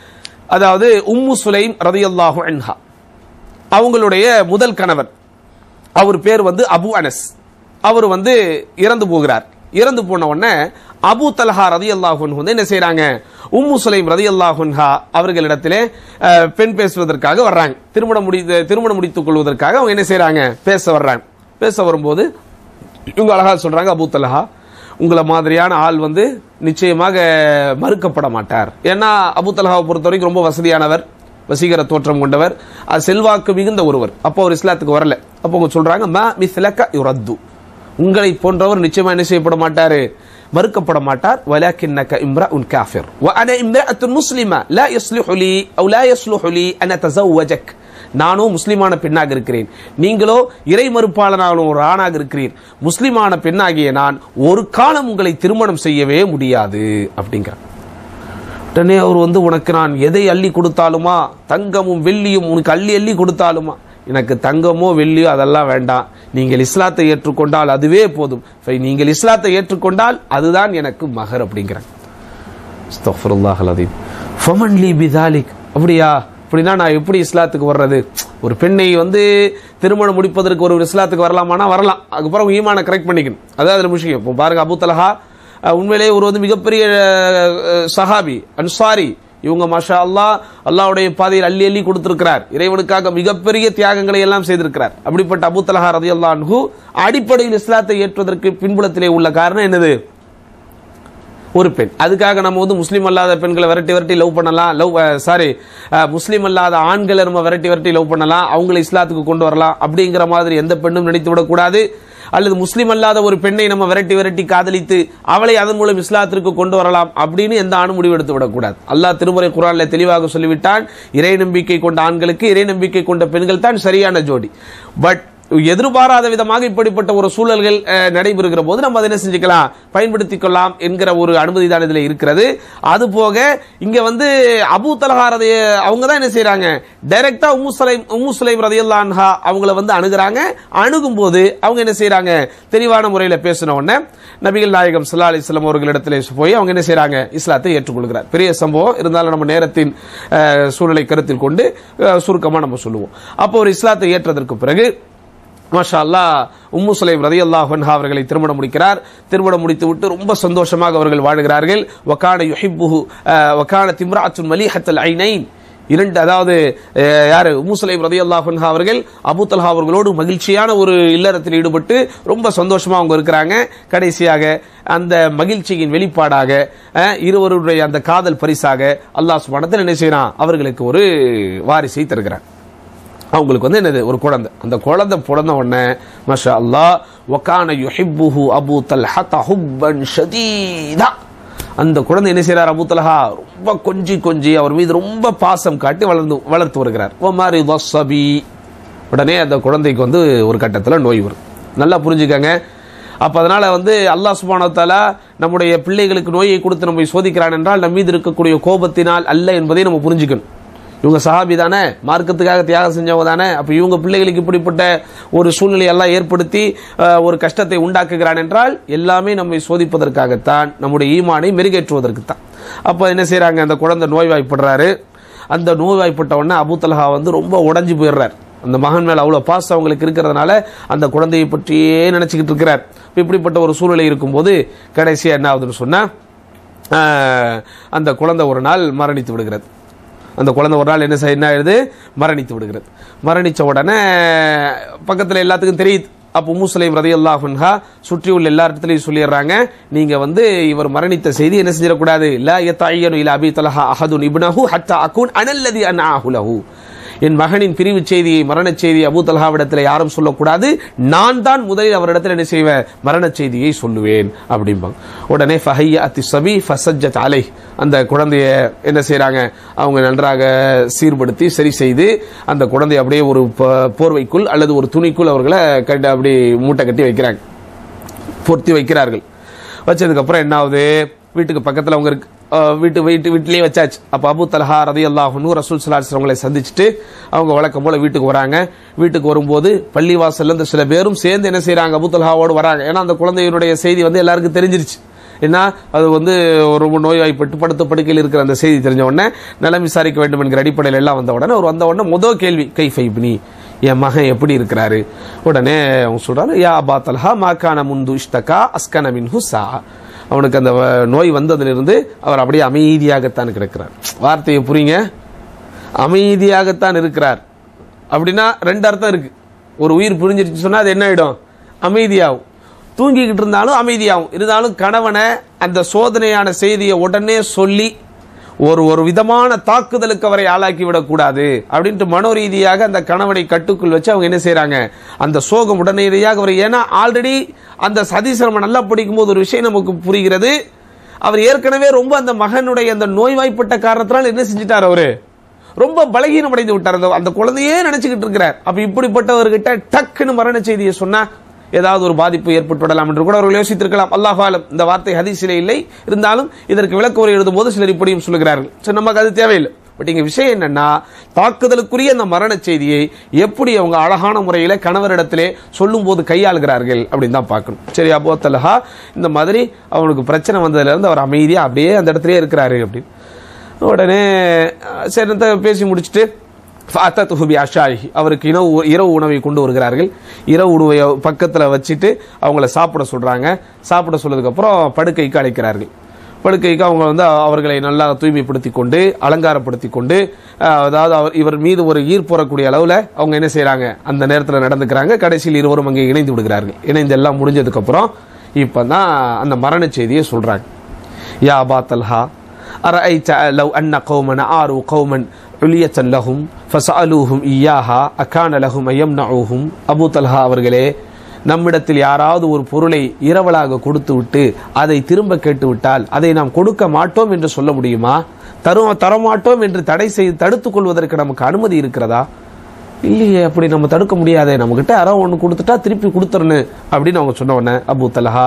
அதாவது உம்மு சுலைம் ரதியல்லாஹு அன்ஹா அவங்களுடைய முதல் கணவர் அவர் பேர் வந்து அபு அனஸ் அவர் வந்து இறந்து போகிறார் இறந்து போன உடனே அபு தல்ஹா ரதி அல்லாஹுன் வந்து என்ன செய்றாங்க உம்மு சுலைம் ரதி அல்லாஹுன்ஹா அவர்களிடத்திலே அஹ், பெண் பேசுவதற்காக வர்றாங்க திருமணம் முடி திருமணம் முடித்துக் கொள்வதற்காக அவங்க என்ன செய்றாங்க பேச வர்றாங்க பேச வரும்போது இவங்க அழகா சொல்றாங்க அபு தல்ஹா உங்களை மாதிரியான ஆள் வந்து நிச்சயமாக மறுக்கப்பட மாட்டார் ஏன்னா அபு தல்ஹாவை பொறுத்த வரைக்கும் ரொம்ப வசதியானவர் வசீகர தோற்றம் கொண்டவர் அது செல்வாக்கு மிகுந்த ஒருவர் அப்போ அவர் இஸ்லாத்துக்கு வரல அப்போ அவங்க சொல்றாங்க மா மிஸ்லக யுரத்து உங்களை போன்றவர் நிச்சயமா என்ன செய்யப்பட மாட்டாரு மறுக்கப்பட மாட்டார் ولكنك امرأ كافر وانا امرأة مسلمة لا يصلح لي او لا يصلح لي ان اتزوجك நானும் முஸ்லிமான பெண்ணாக இருக்கிறேன் நீங்களோ இறை மறுப்பாளனான ஒரு ஆணாக இருக்கிறீர் முஸ்லிமான பெண்ணாகிய நான் ஒரு காலம் உங்களை திருமணம் செய்யவே முடியாது அப்படிங்கிறார் உடனே அவர் வந்து உனக்கு நான் எதை அள்ளி கொடுத்தாலுமா தங்கமும் வெள்ளியும் உனக்கு அள்ளி அள்ளி கொடுத்தாலுமா எனக்கு தங்கமோ வெள்ளியோ அதெல்லாம் வேண்டாம் நீங்கள் இஸ்லாத்தை ஏற்றுக்கொண்டால் அதுவே போதும் ஃபை, நீங்கள் இஸ்லாத்தை ஏற்றுக்கொண்டால் அதுதான் எனக்கு மகர் அப்படிங்கிறாங்க அஸ்தக்ஃபிருல்லாஹ் அலதீம் ஃபமன் லீ பிதாலிக் அப்படியா அப்படின்னா நான் எப்படி இஸ்லாத்துக்கு வர்றது ஒரு பெண்ணை வந்து திருமணம் முடிப்பதற்கு ஒரு இஸ்லாத்துக்கு வரலாமானா வரலாம் அதுக்கப்புறம் ஈமான கரெக்ட் பண்ணிக்கணும் அதான் அதுல விஷயம் இப்போ பாருங்க அபு தலஹா அஹ், உண்மையிலேயே ஒரு வந்து மிகப்பெரிய அஹ், சஹாபி அன்சாரி இவங்க மஷா அல்லாஹ் அல்லாஹ்வுடைய பாதையில் அள்ளி அள்ளி கொடுத்திருக்கிறார் இறைவனுக்காக மிகப்பெரிய தியாகங்களை எல்லாம் செய்திருக்கிறார் அப்படிப்பட்ட அபூ தலஹா ரதியல்லாஹு அன்ஹு அடிப்படையில் இஸ்லாத்தை ஏற்றுவதற்கு பின்புலத்திலே உள்ள காரணம் என்னது ஒரு பெண் அதுக்காக நம்ம வந்து முஸ்லீம் அல்லாத பெண்களை விரட்டி விரட்டி லவ் பண்ணலாம் லவ் சாரி முஸ்லீம் அல்லாத ஆண்களை நம்ம விரட்டி விரட்டி லவ் பண்ணலாம் அவங்களை இஸ்லாத்துக்கு கொண்டு வரலாம் அப்படிங்கிற மாதிரி எந்த பெண்ணும் நினைத்து விடக்கூடாது அல்லது முஸ்லீம் அல்லாத ஒரு பெண்ணை நம்ம விரட்டி விரட்டி காதலித்து அவளை அதன் மூலம் இஸ்லாத்திற்கு கொண்டு வரலாம் அப்படின்னு எந்த ஆணும் முடிவெடுத்து விடக்கூடாது அல்லாஹ் திருமுறை குரான்ல தெளிவாக சொல்லிவிட்டான் இறை நம்பிக்கை கொண்ட ஆண்களுக்கு இறை நம்பிக்கை கொண்ட பெண்கள் தான் சரியான ஜோடி பட் எதிர்பாராத விதமாக இப்படிப்பட்ட ஒரு சூழல்கள் அஹ், நடைபெறுகிற போது நம்ம அதை என்ன செஞ்சுக்கலாம் பயன்படுத்திக் கொள்ளலாம் என்கிற ஒரு அனுமதி தான் இதில் இருக்கிறது அது போக இங்க வந்து அபூ தலஹாரதை அவங்க தான் என்ன செய்றாங்க டைரக்டா உம்மு சுலைம் உம்மு சுலைம் ரதியல்லான்ஹா அவங்கள வந்து அணுகுறாங்க அணுகும் போது அவங்க என்ன செய்றாங்க தெளிவான முறையில் பேசின உடனே நபிகள் நாயகம் சல்லா அலிஸ்லாம் அவர்களிடத்தில் போய் அவங்க என்ன செய்றாங்க இஸ்லாத்தை ஏற்றுக்கொள்கிறார் பெரிய சம்பவம் இருந்தாலும் நம்ம நேரத்தின் அஹ், சூழலை கருத்தில் கொண்டு அஹ், சுருக்கமா நம்ம சொல்லுவோம் அப்போ ஒரு இஸ்லாத்தை ஏற்றதற்கு பிறகு மாஷா அல்லாஹ் உம்மு சுலைம் ரதி அல்லாஹ் அவர்களை திருமணம் முடிக்கிறார் திருமணம் முடித்து விட்டு ரொம்ப சந்தோஷமாக அவர்கள் வாழுகிறார்கள் வக்கான யுஹிப்புஹு அஹ், வக்கான திம்ராத்துன் மலிஹத்தல் ஐனைன் இரண்டு அதாவது அஹ், யாரு உம்மு சுலைம் ரதி அல்லாஹ் அவர்கள் அபூ தல்ஹா அவர்களோடு மகிழ்ச்சியான ஒரு இல்லறத்தில் ஈடுபட்டு ரொம்ப சந்தோஷமா அவங்க இருக்கிறாங்க கடைசியாக அந்த மகிழ்ச்சியின் வெளிப்பாடாக அஹ், இருவருடைய அந்த காதல் பரிசாக அல்லாஹ் சுபானத்தில் என்ன செய்யறான் அவர்களுக்கு ஒரு வாரிசை தருகிறான் அவங்களுக்கு வந்து என்னது ஒரு குழந்தை அந்த குழந்தை பிறந்த உடனே மஷா அல்லாஹ் வக்கான யுஹிப்புஹு அபூ தல்ஹா ஹுப்பன் ஷதீதா அந்த குழந்தை என்ன செய்றார் அபூ தல்ஹா ரொம்ப கொஞ்சி கொஞ்சி அவர் மீது ரொம்ப பாசம் காட்டி வளர்ந்து வளர்த்து வருகிறார் ஓ மாதிரி வசபி உடனே அந்த குழந்தைக்கு வந்து ஒரு கட்டத்தில் நோய் வரும் நல்லா புரிஞ்சுக்கங்க அப்ப அதனால வந்து அல்லாஹ் சுப்ஹானஹு வ தஆலா நம்முடைய பிள்ளைகளுக்கு நோயை கொடுத்து நம்மை சோதிக்கிறான் என்றால் நம் மீது இருக்கக்கூடிய கோபத்தினால் அல்ல என்பதை நம்ம புரிஞ்சுக்கணும் இவங்க சஹாபி தானே மார்க்கத்துக்காக தியாகம் செஞ்சவங்க தானே அப்ப இவங்க பிள்ளைகளுக்கு இப்படிப்பட்ட ஒரு சூழ்நிலை எல்லாம் ஏற்படுத்தி அஹ், ஒரு கஷ்டத்தை உண்டாக்குகிறான் என்றால் எல்லாமே நம்மை சோதிப்பதற்காகத்தான் நம்முடைய ஈமானை மெருகேற்றுவதற்கு தான் அப்ப என்ன செய்றாங்க அந்த குழந்தை நோய்வாய்ப்படுறாரு அந்த நோய்வாய்ப்பட்ட உடனே அபூ தல்ஹா வந்து ரொம்ப உடைஞ்சு போயிடுறார் அந்த மகன் மேல அவ்வளவு பாசம் அவங்களுக்கு இருக்கிறதுனால அந்த குழந்தையை பற்றியே நினைச்சுக்கிட்டு இருக்கிறார் இப்ப இப்படிப்பட்ட ஒரு சூழ்நிலை இருக்கும்போது கடைசியா என்ன ஆகுதுன்னு சொன்னா ஆஹ், அந்த குழந்தை ஒரு நாள் மரணித்து விடுகிறது அந்த குழந்தை ஒரு நாள் என்ன செய்ய என்ன ஆயிடுது மரணித்து விடுகிறது மரணிச்ச உடனே பக்கத்துல எல்லாத்துக்கும் தெரியுது அப்போ முஸ்லிம் ரதி அல்லாஹா சுற்றி உள்ள எல்லா இடத்துலையும் சொல்லிடுறாங்க நீங்க வந்து இவர் மரணித்த செய்தி என்ன செஞ்சிடக்கூடாது லா யத்தாய்யனு இல அபி தலஹா அஹதுன் இப்னஹு ஹத்தா அகுன் அனல்லதி அன் ஆஹுலஹு என் மகனின் பிரிவு செய்தியை மரணச் செய்தியை அபூ தல்ஹாவிடத்தில் யாரும் சொல்லக்கூடாது நான் தான் முதலில் அவரிடத்தில் என்ன செய்வேன் மரணச் செய்தியை சொல்லுவேன் அப்படிம்பாங்க உடனே ஃபஹைய அத்தி சபி ஃபசஜத் அலை அந்த குழந்தைய என்ன செய்றாங்க அவங்க நன்றாக சீர்படுத்தி சரி செய்து அந்த குழந்தைய அப்படியே ஒரு ப- போர்வைக்குள் அல்லது ஒரு துணிக்குள் அவர்களை கட்டி அப்படி மூட்டை கட்டி வைக்கிறாங்க பொருத்தி வைக்கிறார்கள் வச்சதுக்கு அப்புறம் என்ன ஆகுது வீட்டுக்கு பக்கத்துல அவங்க இருக்கு அஹ் வீட்டு வீட்டு வீட்டிலேயே வச்சாச்சு அப்ப அபு தல்ஹா ரதி அல்லாஹனு ரசூல் சலாஸ் அவங்களை சந்திச்சுட்டு அவங்க வழக்கம் போல வீட்டுக்கு வராங்க வீட்டுக்கு வரும்போது பள்ளிவாசல்ல இருந்து சில பேரும் சேர்ந்து என்ன செய்றாங்க அபு தல்ஹாவோடு வராங்க ஏன்னா அந்த குழந்தையினுடைய செய்தி வந்து எல்லாருக்கும் தெரிஞ்சிருச்சு என்ன அது வந்து ரொம்ப நோய்வாய்ப்பட்டு படுத்த படுக்கையில் இருக்கிற அந்த செய்தி தெரிஞ்ச உடனே நலம் விசாரிக்க வேண்டும் என்கிற அடிப்படையில் எல்லாம் வந்த உடனே அவர் வந்த உடனே முதல் கேள்வி கை ஃபைப்னி என் மகன் எப்படி இருக்கிறாரு உடனே அவங்க சொல்றாரு யா அபா தல்ஹா மாக்கான முந்து இஷ்தகா அஸ்கன மின்ஹு சா அவனுக்கு அந்த வ- நோய் வந்ததிலிருந்து அவர் அப்படியே அமைதியாகத்தான் கிடக்கிறார் வார்த்தையை புரியுங்க அமைதியாகத்தான் இருக்கிறார் அப்படின்னா ரெண்டு அர்த்தம் இருக்கு ஒரு உயிர் புரிஞ்சிருச்சு சொன்னா அது என்ன ஆயிடும் அமைதியாகும் தூங்கிக்கிட்டு இருந்தாலும் அமைதியாகும் இருந்தாலும் கணவனை அந்த சோதனையான செய்தியை உடனே சொல்லி ஒரு ஒரு விதமான தாக்குதலுக்கு அவரை ஆளாக்கி விடக்கூடாது அப்படின்ட்டு மனோரீதியாக அந்த கணவனை கட்டுக்குள் வச்சு அவங்க என்ன செய்றாங்க அந்த சோகம் உடனடியாக அவர் ஏன்னா ஆல்ரெடி அந்த சதீஷ் நம்ம நல்லா படிக்கும்போது ஒரு விஷயம் நமக்கு புரிகிறது அவர் ஏற்கனவே ரொம்ப அந்த மகனுடைய அந்த நோய்வாய்ப்பட்ட காரணத்தினால் என்ன செஞ்சிட்டார் அவரு ரொம்ப பலகீனம் அடைந்து விட்டார் அந்த- அந்த குழந்தையே நினைச்சுக்கிட்டு இருக்கிறார் அப்ப இப்படிப்பட்டவர்கிட்ட டக்குன்னு மரண செய்தியை சொன்னா ஏதாவது ஒரு பாதிப்பு ஏற்பட்டு விடலாம் என்று கூட அவர்கள் யோசித்திருக்கலாம் அல்லாஹ் ஆலம் இந்த வார்த்தை ஹதீஸிலே இல்லை இருந்தாலும் இதற்கு விளக்க உரை எழுதும் போது சிலர் இப்படியும் சொல்லுகிறார்கள் சரி நமக்கு அது தேவையில்லை பட் இங்க விஷயம் என்னன்னா தாக்குதலுக்குரிய அந்த மரண செய்தியை எப்படி அவங்க அழகான முறையில கணவரிடத்திலே சொல்லும் போது கையாளுகிறார்கள் அப்படின்னு தான் பார்க்கணும் சரி அபோ தலஹா இந்த மாதிரி அவனுக்கு பிரச்சனை வந்ததுல இருந்து அவர் அமைதியா அப்படியே அந்த இடத்துலயே இருக்கிறாரு அப்படின்னு உடனே அஹ், சரி இந்த பேசி முடிச்சுட்டு ஃபஅத்தத்துஹு பிஅஷாயிஹி. அவருக்கு இரவு இரவு உணவை கொண்டு வருகிறார்கள் இரவு உணவை பக்கத்தில் வச்சுட்டு அவங்கள சாப்பிட சொல்றாங்க சாப்பிட சொன்னதுக்கு அப்புறம் படுக்கைக்கு அழைக்கிறார்கள் படுக்கைக்கு அவங்க வந்து அவர்களை நல்லா தூய்மைப்படுத்தி கொண்டு அலங்காரப்படுத்தி கொண்டு அஹ், அதாவது அவர் இவர் மீது ஒரு ஈர்ப்புறக்கூடிய அளவில் அவங்க என்ன செய்றாங்க அந்த நேரத்தில் நடந்துக்கிறாங்க கடைசியில் இருவரும் அங்கே இணைந்து விடுகிறார்கள் இணைந்து எல்லாம் முடிஞ்சதுக்கு அப்புறம் இப்பதான் அந்த மரண செய்தியை சொல்றாங்க யா அபா தல்ஹா أرأيت لو أن قوما آروا قوما علية لهم فسألوهم إياها أكان لهم أن يمنعوهم அபூ தல்ஹா அவர்களே நம்மிடத்தில் யாராவது ஒரு பொருளை இரவலாக கொடுத்து விட்டு அதை திரும்ப கேட்டு விட்டால் அதை நாம் கொடுக்க மாட்டோம் என்று சொல்ல முடியுமா தரும் தரமாட்டோம் என்று தடை செய்து தடுத்துக் கொள்வதற்கு நமக்கு அனுமதி இருக்கிறதா இல்லையே அப்படி நம்ம தடுக்க முடியாதே நம்மகிட்ட யாரோ ஒன்று கொடுத்துட்டா திருப்பி கொடுத்துறணும் அப்படின்னு அவங்க சொன்ன உடனே அபூ தலஹா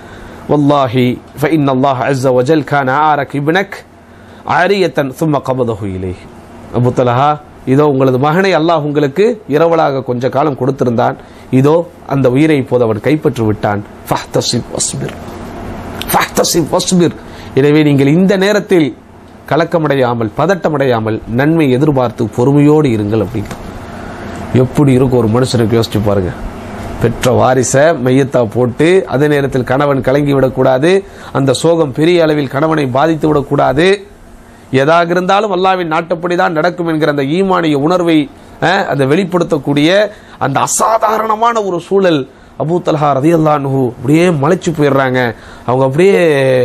والله فإن الله عز وجل كان عارك ابنك عارية ثم قبضه إليه அபு தலஹா இதோ உங்களது மகனை அல்லாஹ் உங்களுக்கு இரவலாக கொஞ்ச காலம் கொடுத்திருந்தான் இதோ அந்த உயிரை இப்போது அவன் கைப்பற்றி விட்டான் ஃபஹ்தசிப் வஸ்பிர் ஃபஹ்தசிப் வஸ்பிர் எனவே நீங்கள் இந்த நேரத்தில் கலக்கமடையாமல் பதட்டமடையாமல் நன்மை எதிர்பார்த்து பொறுமையோடு இருங்கள் அப்படின்னு எப்படி இருக்கும் ஒரு மனுஷனுக்கு யோசிச்சு பாருங்க பெற்ற வாரிசை மையத்தா போட்டு அதே நேரத்தில் கணவன் கலங்கி விடக்கூடாது அந்த சோகம் பெரிய அளவில் கணவனை பாதித்து விடக்கூடாது எதாக இருந்தாலும் அல்லாவின் நாட்டுப்படிதான் நடக்கும் என்கிற அந்த ஈமானிய உணர்வை அஹ், அதை வெளிப்படுத்தக்கூடிய அந்த அசாதாரணமான ஒரு சூழல் அபூ தல்ஹா ரதியல்லான்ஹு அப்படியே மலைச்சு போயிடுறாங்க அவங்க அப்படியே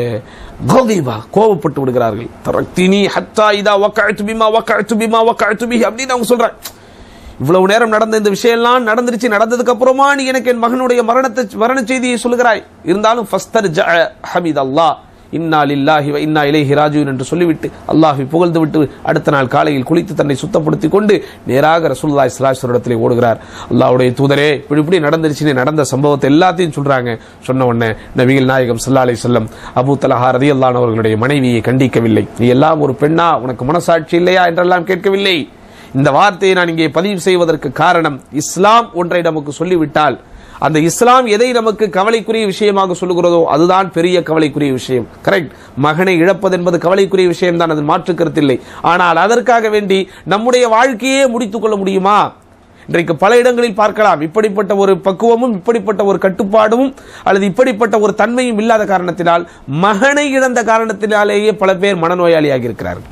கோகிபா கோபப்பட்டு விடுகிறார்கள் தரக்தினி ஹத்தா இதா வக்கஅத்து பிமா வக்கஅத்து பிமா வக்கஅத்து பிஹி அப்படின்னு அவங்க சொல்றாங்க இவ்வளவு நேரம் நடந்த இந்த விஷயம் எல்லாம் நடந்துருச்சு நடந்ததுக்கு அப்புறமா நீ எனக்கு என் மகனுடைய மரணத்தை மரண செய்தியை சொல்லுகிறாய் இருந்தாலும் ஃபஸ்தர் ஹமீத் அல்லாஹ் இன்னா லில்லாஹி வ இன்னா இலைஹி ராஜியூன் என்று சொல்லிவிட்டு அல்லாஹ்வை புகழ்ந்து விட்டு அடுத்த நாள் காலையில் குளித்து தன்னை சுத்தப்படுத்திக் கொண்டு நேராக ரசூலுல்லாஹி ஸல்லல்லாஹு அலைஹி இடத்திலே ஓடுகிறார் அல்லாஹ்வுடைய தூதரே இப்படி இப்படி நடந்துருச்சுன்னு நடந்த சம்பவத்தை எல்லாத்தையும் சொல்றாங்க சொன்ன உடனே நபிகள் நாயகம் ஸல்லல்லாஹு அலைஹி வஸல்லம் அபூ தலஹா ரலியல்லாஹு அவர்களுடைய மனைவியை கண்டிக்கவில்லை நீ எல்லாம் ஒரு பெண்ணா உனக்கு மனசாட்சி இல்லையா என்றெல்லாம் கேட்கவில்லை இந்த வார்த்தையை நான் இங்கே பதிவு செய்வதற்கு காரணம் இஸ்லாம் ஒன்றை நமக்கு சொல்லிவிட்டால் அந்த இஸ்லாம் எதை நமக்கு கவலைக்குரிய விஷயமாக சொல்லுகிறதோ அதுதான் பெரிய கவலைக்குரிய விஷயம் கரெக்ட் மகனை இழப்பது என்பது கவலைக்குரிய விஷயம் தான் அது மாற்று கருத்தில்லை ஆனால் அதற்காக வேண்டி நம்முடைய வாழ்க்கையே முடித்துக் கொள்ள முடியுமா இன்றைக்கு பல இடங்களில் பார்க்கலாம் இப்படிப்பட்ட ஒரு பக்குவமும் இப்படிப்பட்ட ஒரு கட்டுப்பாடும் அல்லது இப்படிப்பட்ட ஒரு தன்மையும் இல்லாத காரணத்தினால் மகனை இழந்த காரணத்தினாலேயே பல பேர் மனநோயாளியாகி இருக்கிறார்கள்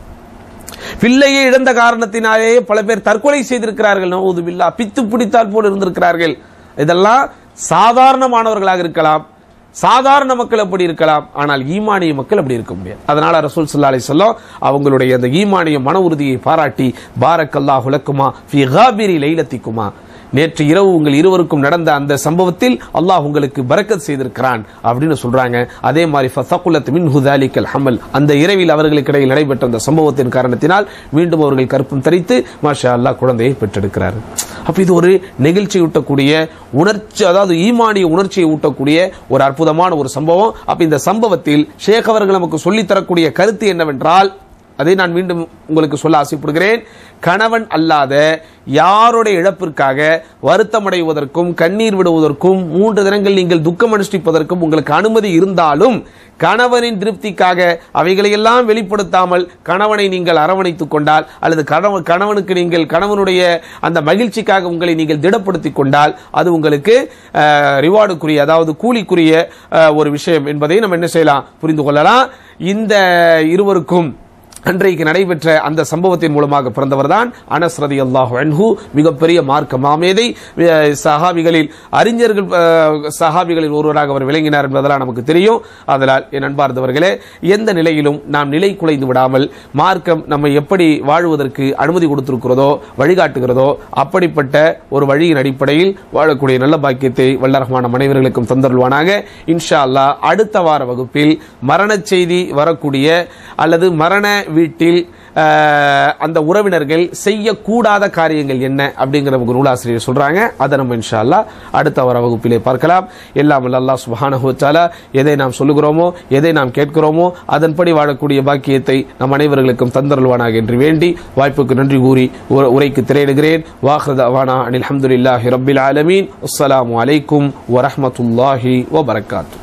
பிள்ளையை இழந்த காரணத்தினாலேயே பல பேர் தற்கொலை செய்திருக்கிறார்கள் நவூது பில்லா பித்து பிடித்தால் போல் இருந்திருக்கிறார்கள் இதெல்லாம் சாதாரணமானவர்களாக இருக்கலாம் சாதாரண மக்கள் அப்படி இருக்கலாம் ஆனால் ஈமானிய மக்கள் அப்படி இருக்க முடியாது அதனால ரசூல் ஸல்லல்லாஹு அலைஹி வஸல்லம் அவங்களுடைய அந்த ஈமானிய மன உறுதியை பாராட்டி பாரக்கல்லாஹு லக்குமா ஃபி காபிரி லைலத்திக்குமா நேற்று இரவு உங்கள் இருவருக்கும் நடந்த அந்த சம்பவத்தில் அல்லாஹ் உங்களுக்கு பரக்கத் செய்திருக்கிறான் அப்படின்னு சொல்றாங்க அதே மாதிரி ஃபசகுலத் மின்ஹு தாலிக்கல் ஹமல் அந்த இரவில் அவர்களுக்கு இடையில் நடைபெற்ற அந்த சம்பவத்தின் காரணத்தினால் மீண்டும் அவர்கள் கற்பம் தரித்து மாஷா அல்லாஹ் குழந்தையை பெற்றெடுக்கிறார் அப்ப இது ஒரு நெகிழ்ச்சி ஊட்டக்கூடிய உணர்ச்சி அதாவது ஈமானிய உணர்ச்சியை ஊட்டக்கூடிய ஒரு அற்புதமான ஒரு சம்பவம் அப்ப இந்த சம்பவத்தில் ஷேக் அவர்கள் நமக்கு சொல்லித் தரக்கூடிய கருத்து என்னவென்றால் அதை நான் மீண்டும் உங்களுக்கு சொல்ல ஆசைப்படுகிறேன் கணவன் அல்லாத யாருடைய இழப்பிற்காக வருத்தமடைவதற்கும் கண்ணீர் விடுவதற்கும் மூன்று தினங்கள் நீங்கள் துக்கம் அனுஷ்டிப்பதற்கும் உங்களுக்கு அனுமதி இருந்தாலும் கணவனின் திருப்திக்காக அவைகளையெல்லாம் வெளிப்படுத்தாமல் கணவனை நீங்கள் அரவணைத்துக் கொண்டால் அல்லது கணவன் கணவனுக்கு நீங்கள் கணவனுடைய அந்த மகிழ்ச்சிக்காக உங்களை நீங்கள் திடப்படுத்திக் கொண்டால் அது உங்களுக்கு ரிவார்டுக்குரிய அதாவது கூலிக்குரிய அஹ், ஒரு விஷயம் என்பதை நம்ம என்ன செய்யலாம் புரிந்து கொள்ளலாம் இந்த இருவருக்கும் அன்றைக்கு நடைபெற்ற அந்த சம்பவத்தின் மூலமாக பிறந்தவர்தான் அனஸ் ரதி அல்லாஹு அன்ஹு மிகப்பெரிய மார்க்க மாமேதை அஹ், சஹாபிகளில் அறிஞர்கள் அஹ், சஹாபிகளில் ஒருவராக அவர் விளங்கினார் என்பதெல்லாம் நமக்கு தெரியும் அதனால் என் அன்பார்ந்தவர்களே எந்த நிலையிலும் நாம் நிலை குலைந்து விடாமல் மார்க்கம் நம்மை எப்படி வாழ்வதற்கு அனுமதி கொடுத்திருக்கிறதோ வழிகாட்டுகிறதோ அப்படிப்பட்ட ஒரு வழியின் அடிப்படையில் வாழக்கூடிய நல்ல பாக்கியத்தை வல்லரகமான மனைவர்களுக்கும் தந்தருள்வானாக இன்ஷா அல்லாஹ் அடுத்த வார வகுப்பில் மரணச் செய்தி வரக்கூடிய அல்லது மரண வீட்டில் அஹ், அந்த உறவினர்கள் செய்யக்கூடாத காரியங்கள் என்ன அப்படிங்கிற நமக்கு நூலாசிரியர் சொல்றாங்க அதை நம்ம இன்ஷா அல்லாஹ் அடுத்த வார வகுப்பிலே பார்க்கலாம் எல்லாம் வல்ல அல்லாஹ் சுப்ஹானஹு வ தஆலா எதை நாம் சொல்லுகிறோமோ எதை நாம் கேட்கிறோமோ அதன்படி வாழக்கூடிய பாக்கியத்தை நம் அனைவர்களுக்கும் தந்தருள்வானாக என்று வேண்டி வாய்ப்புக்கு நன்றி கூறி உர- உரைக்கு திரையிடுகிறேன் வாஹ்ரதாவானா அனில் அல்ஹம்துலில்லாஹி ரப்பில் ஆலமீன் அஸ்ஸலாமு அலைக்கும் வரஹ்மத்துல்லாஹி வபரகாத்து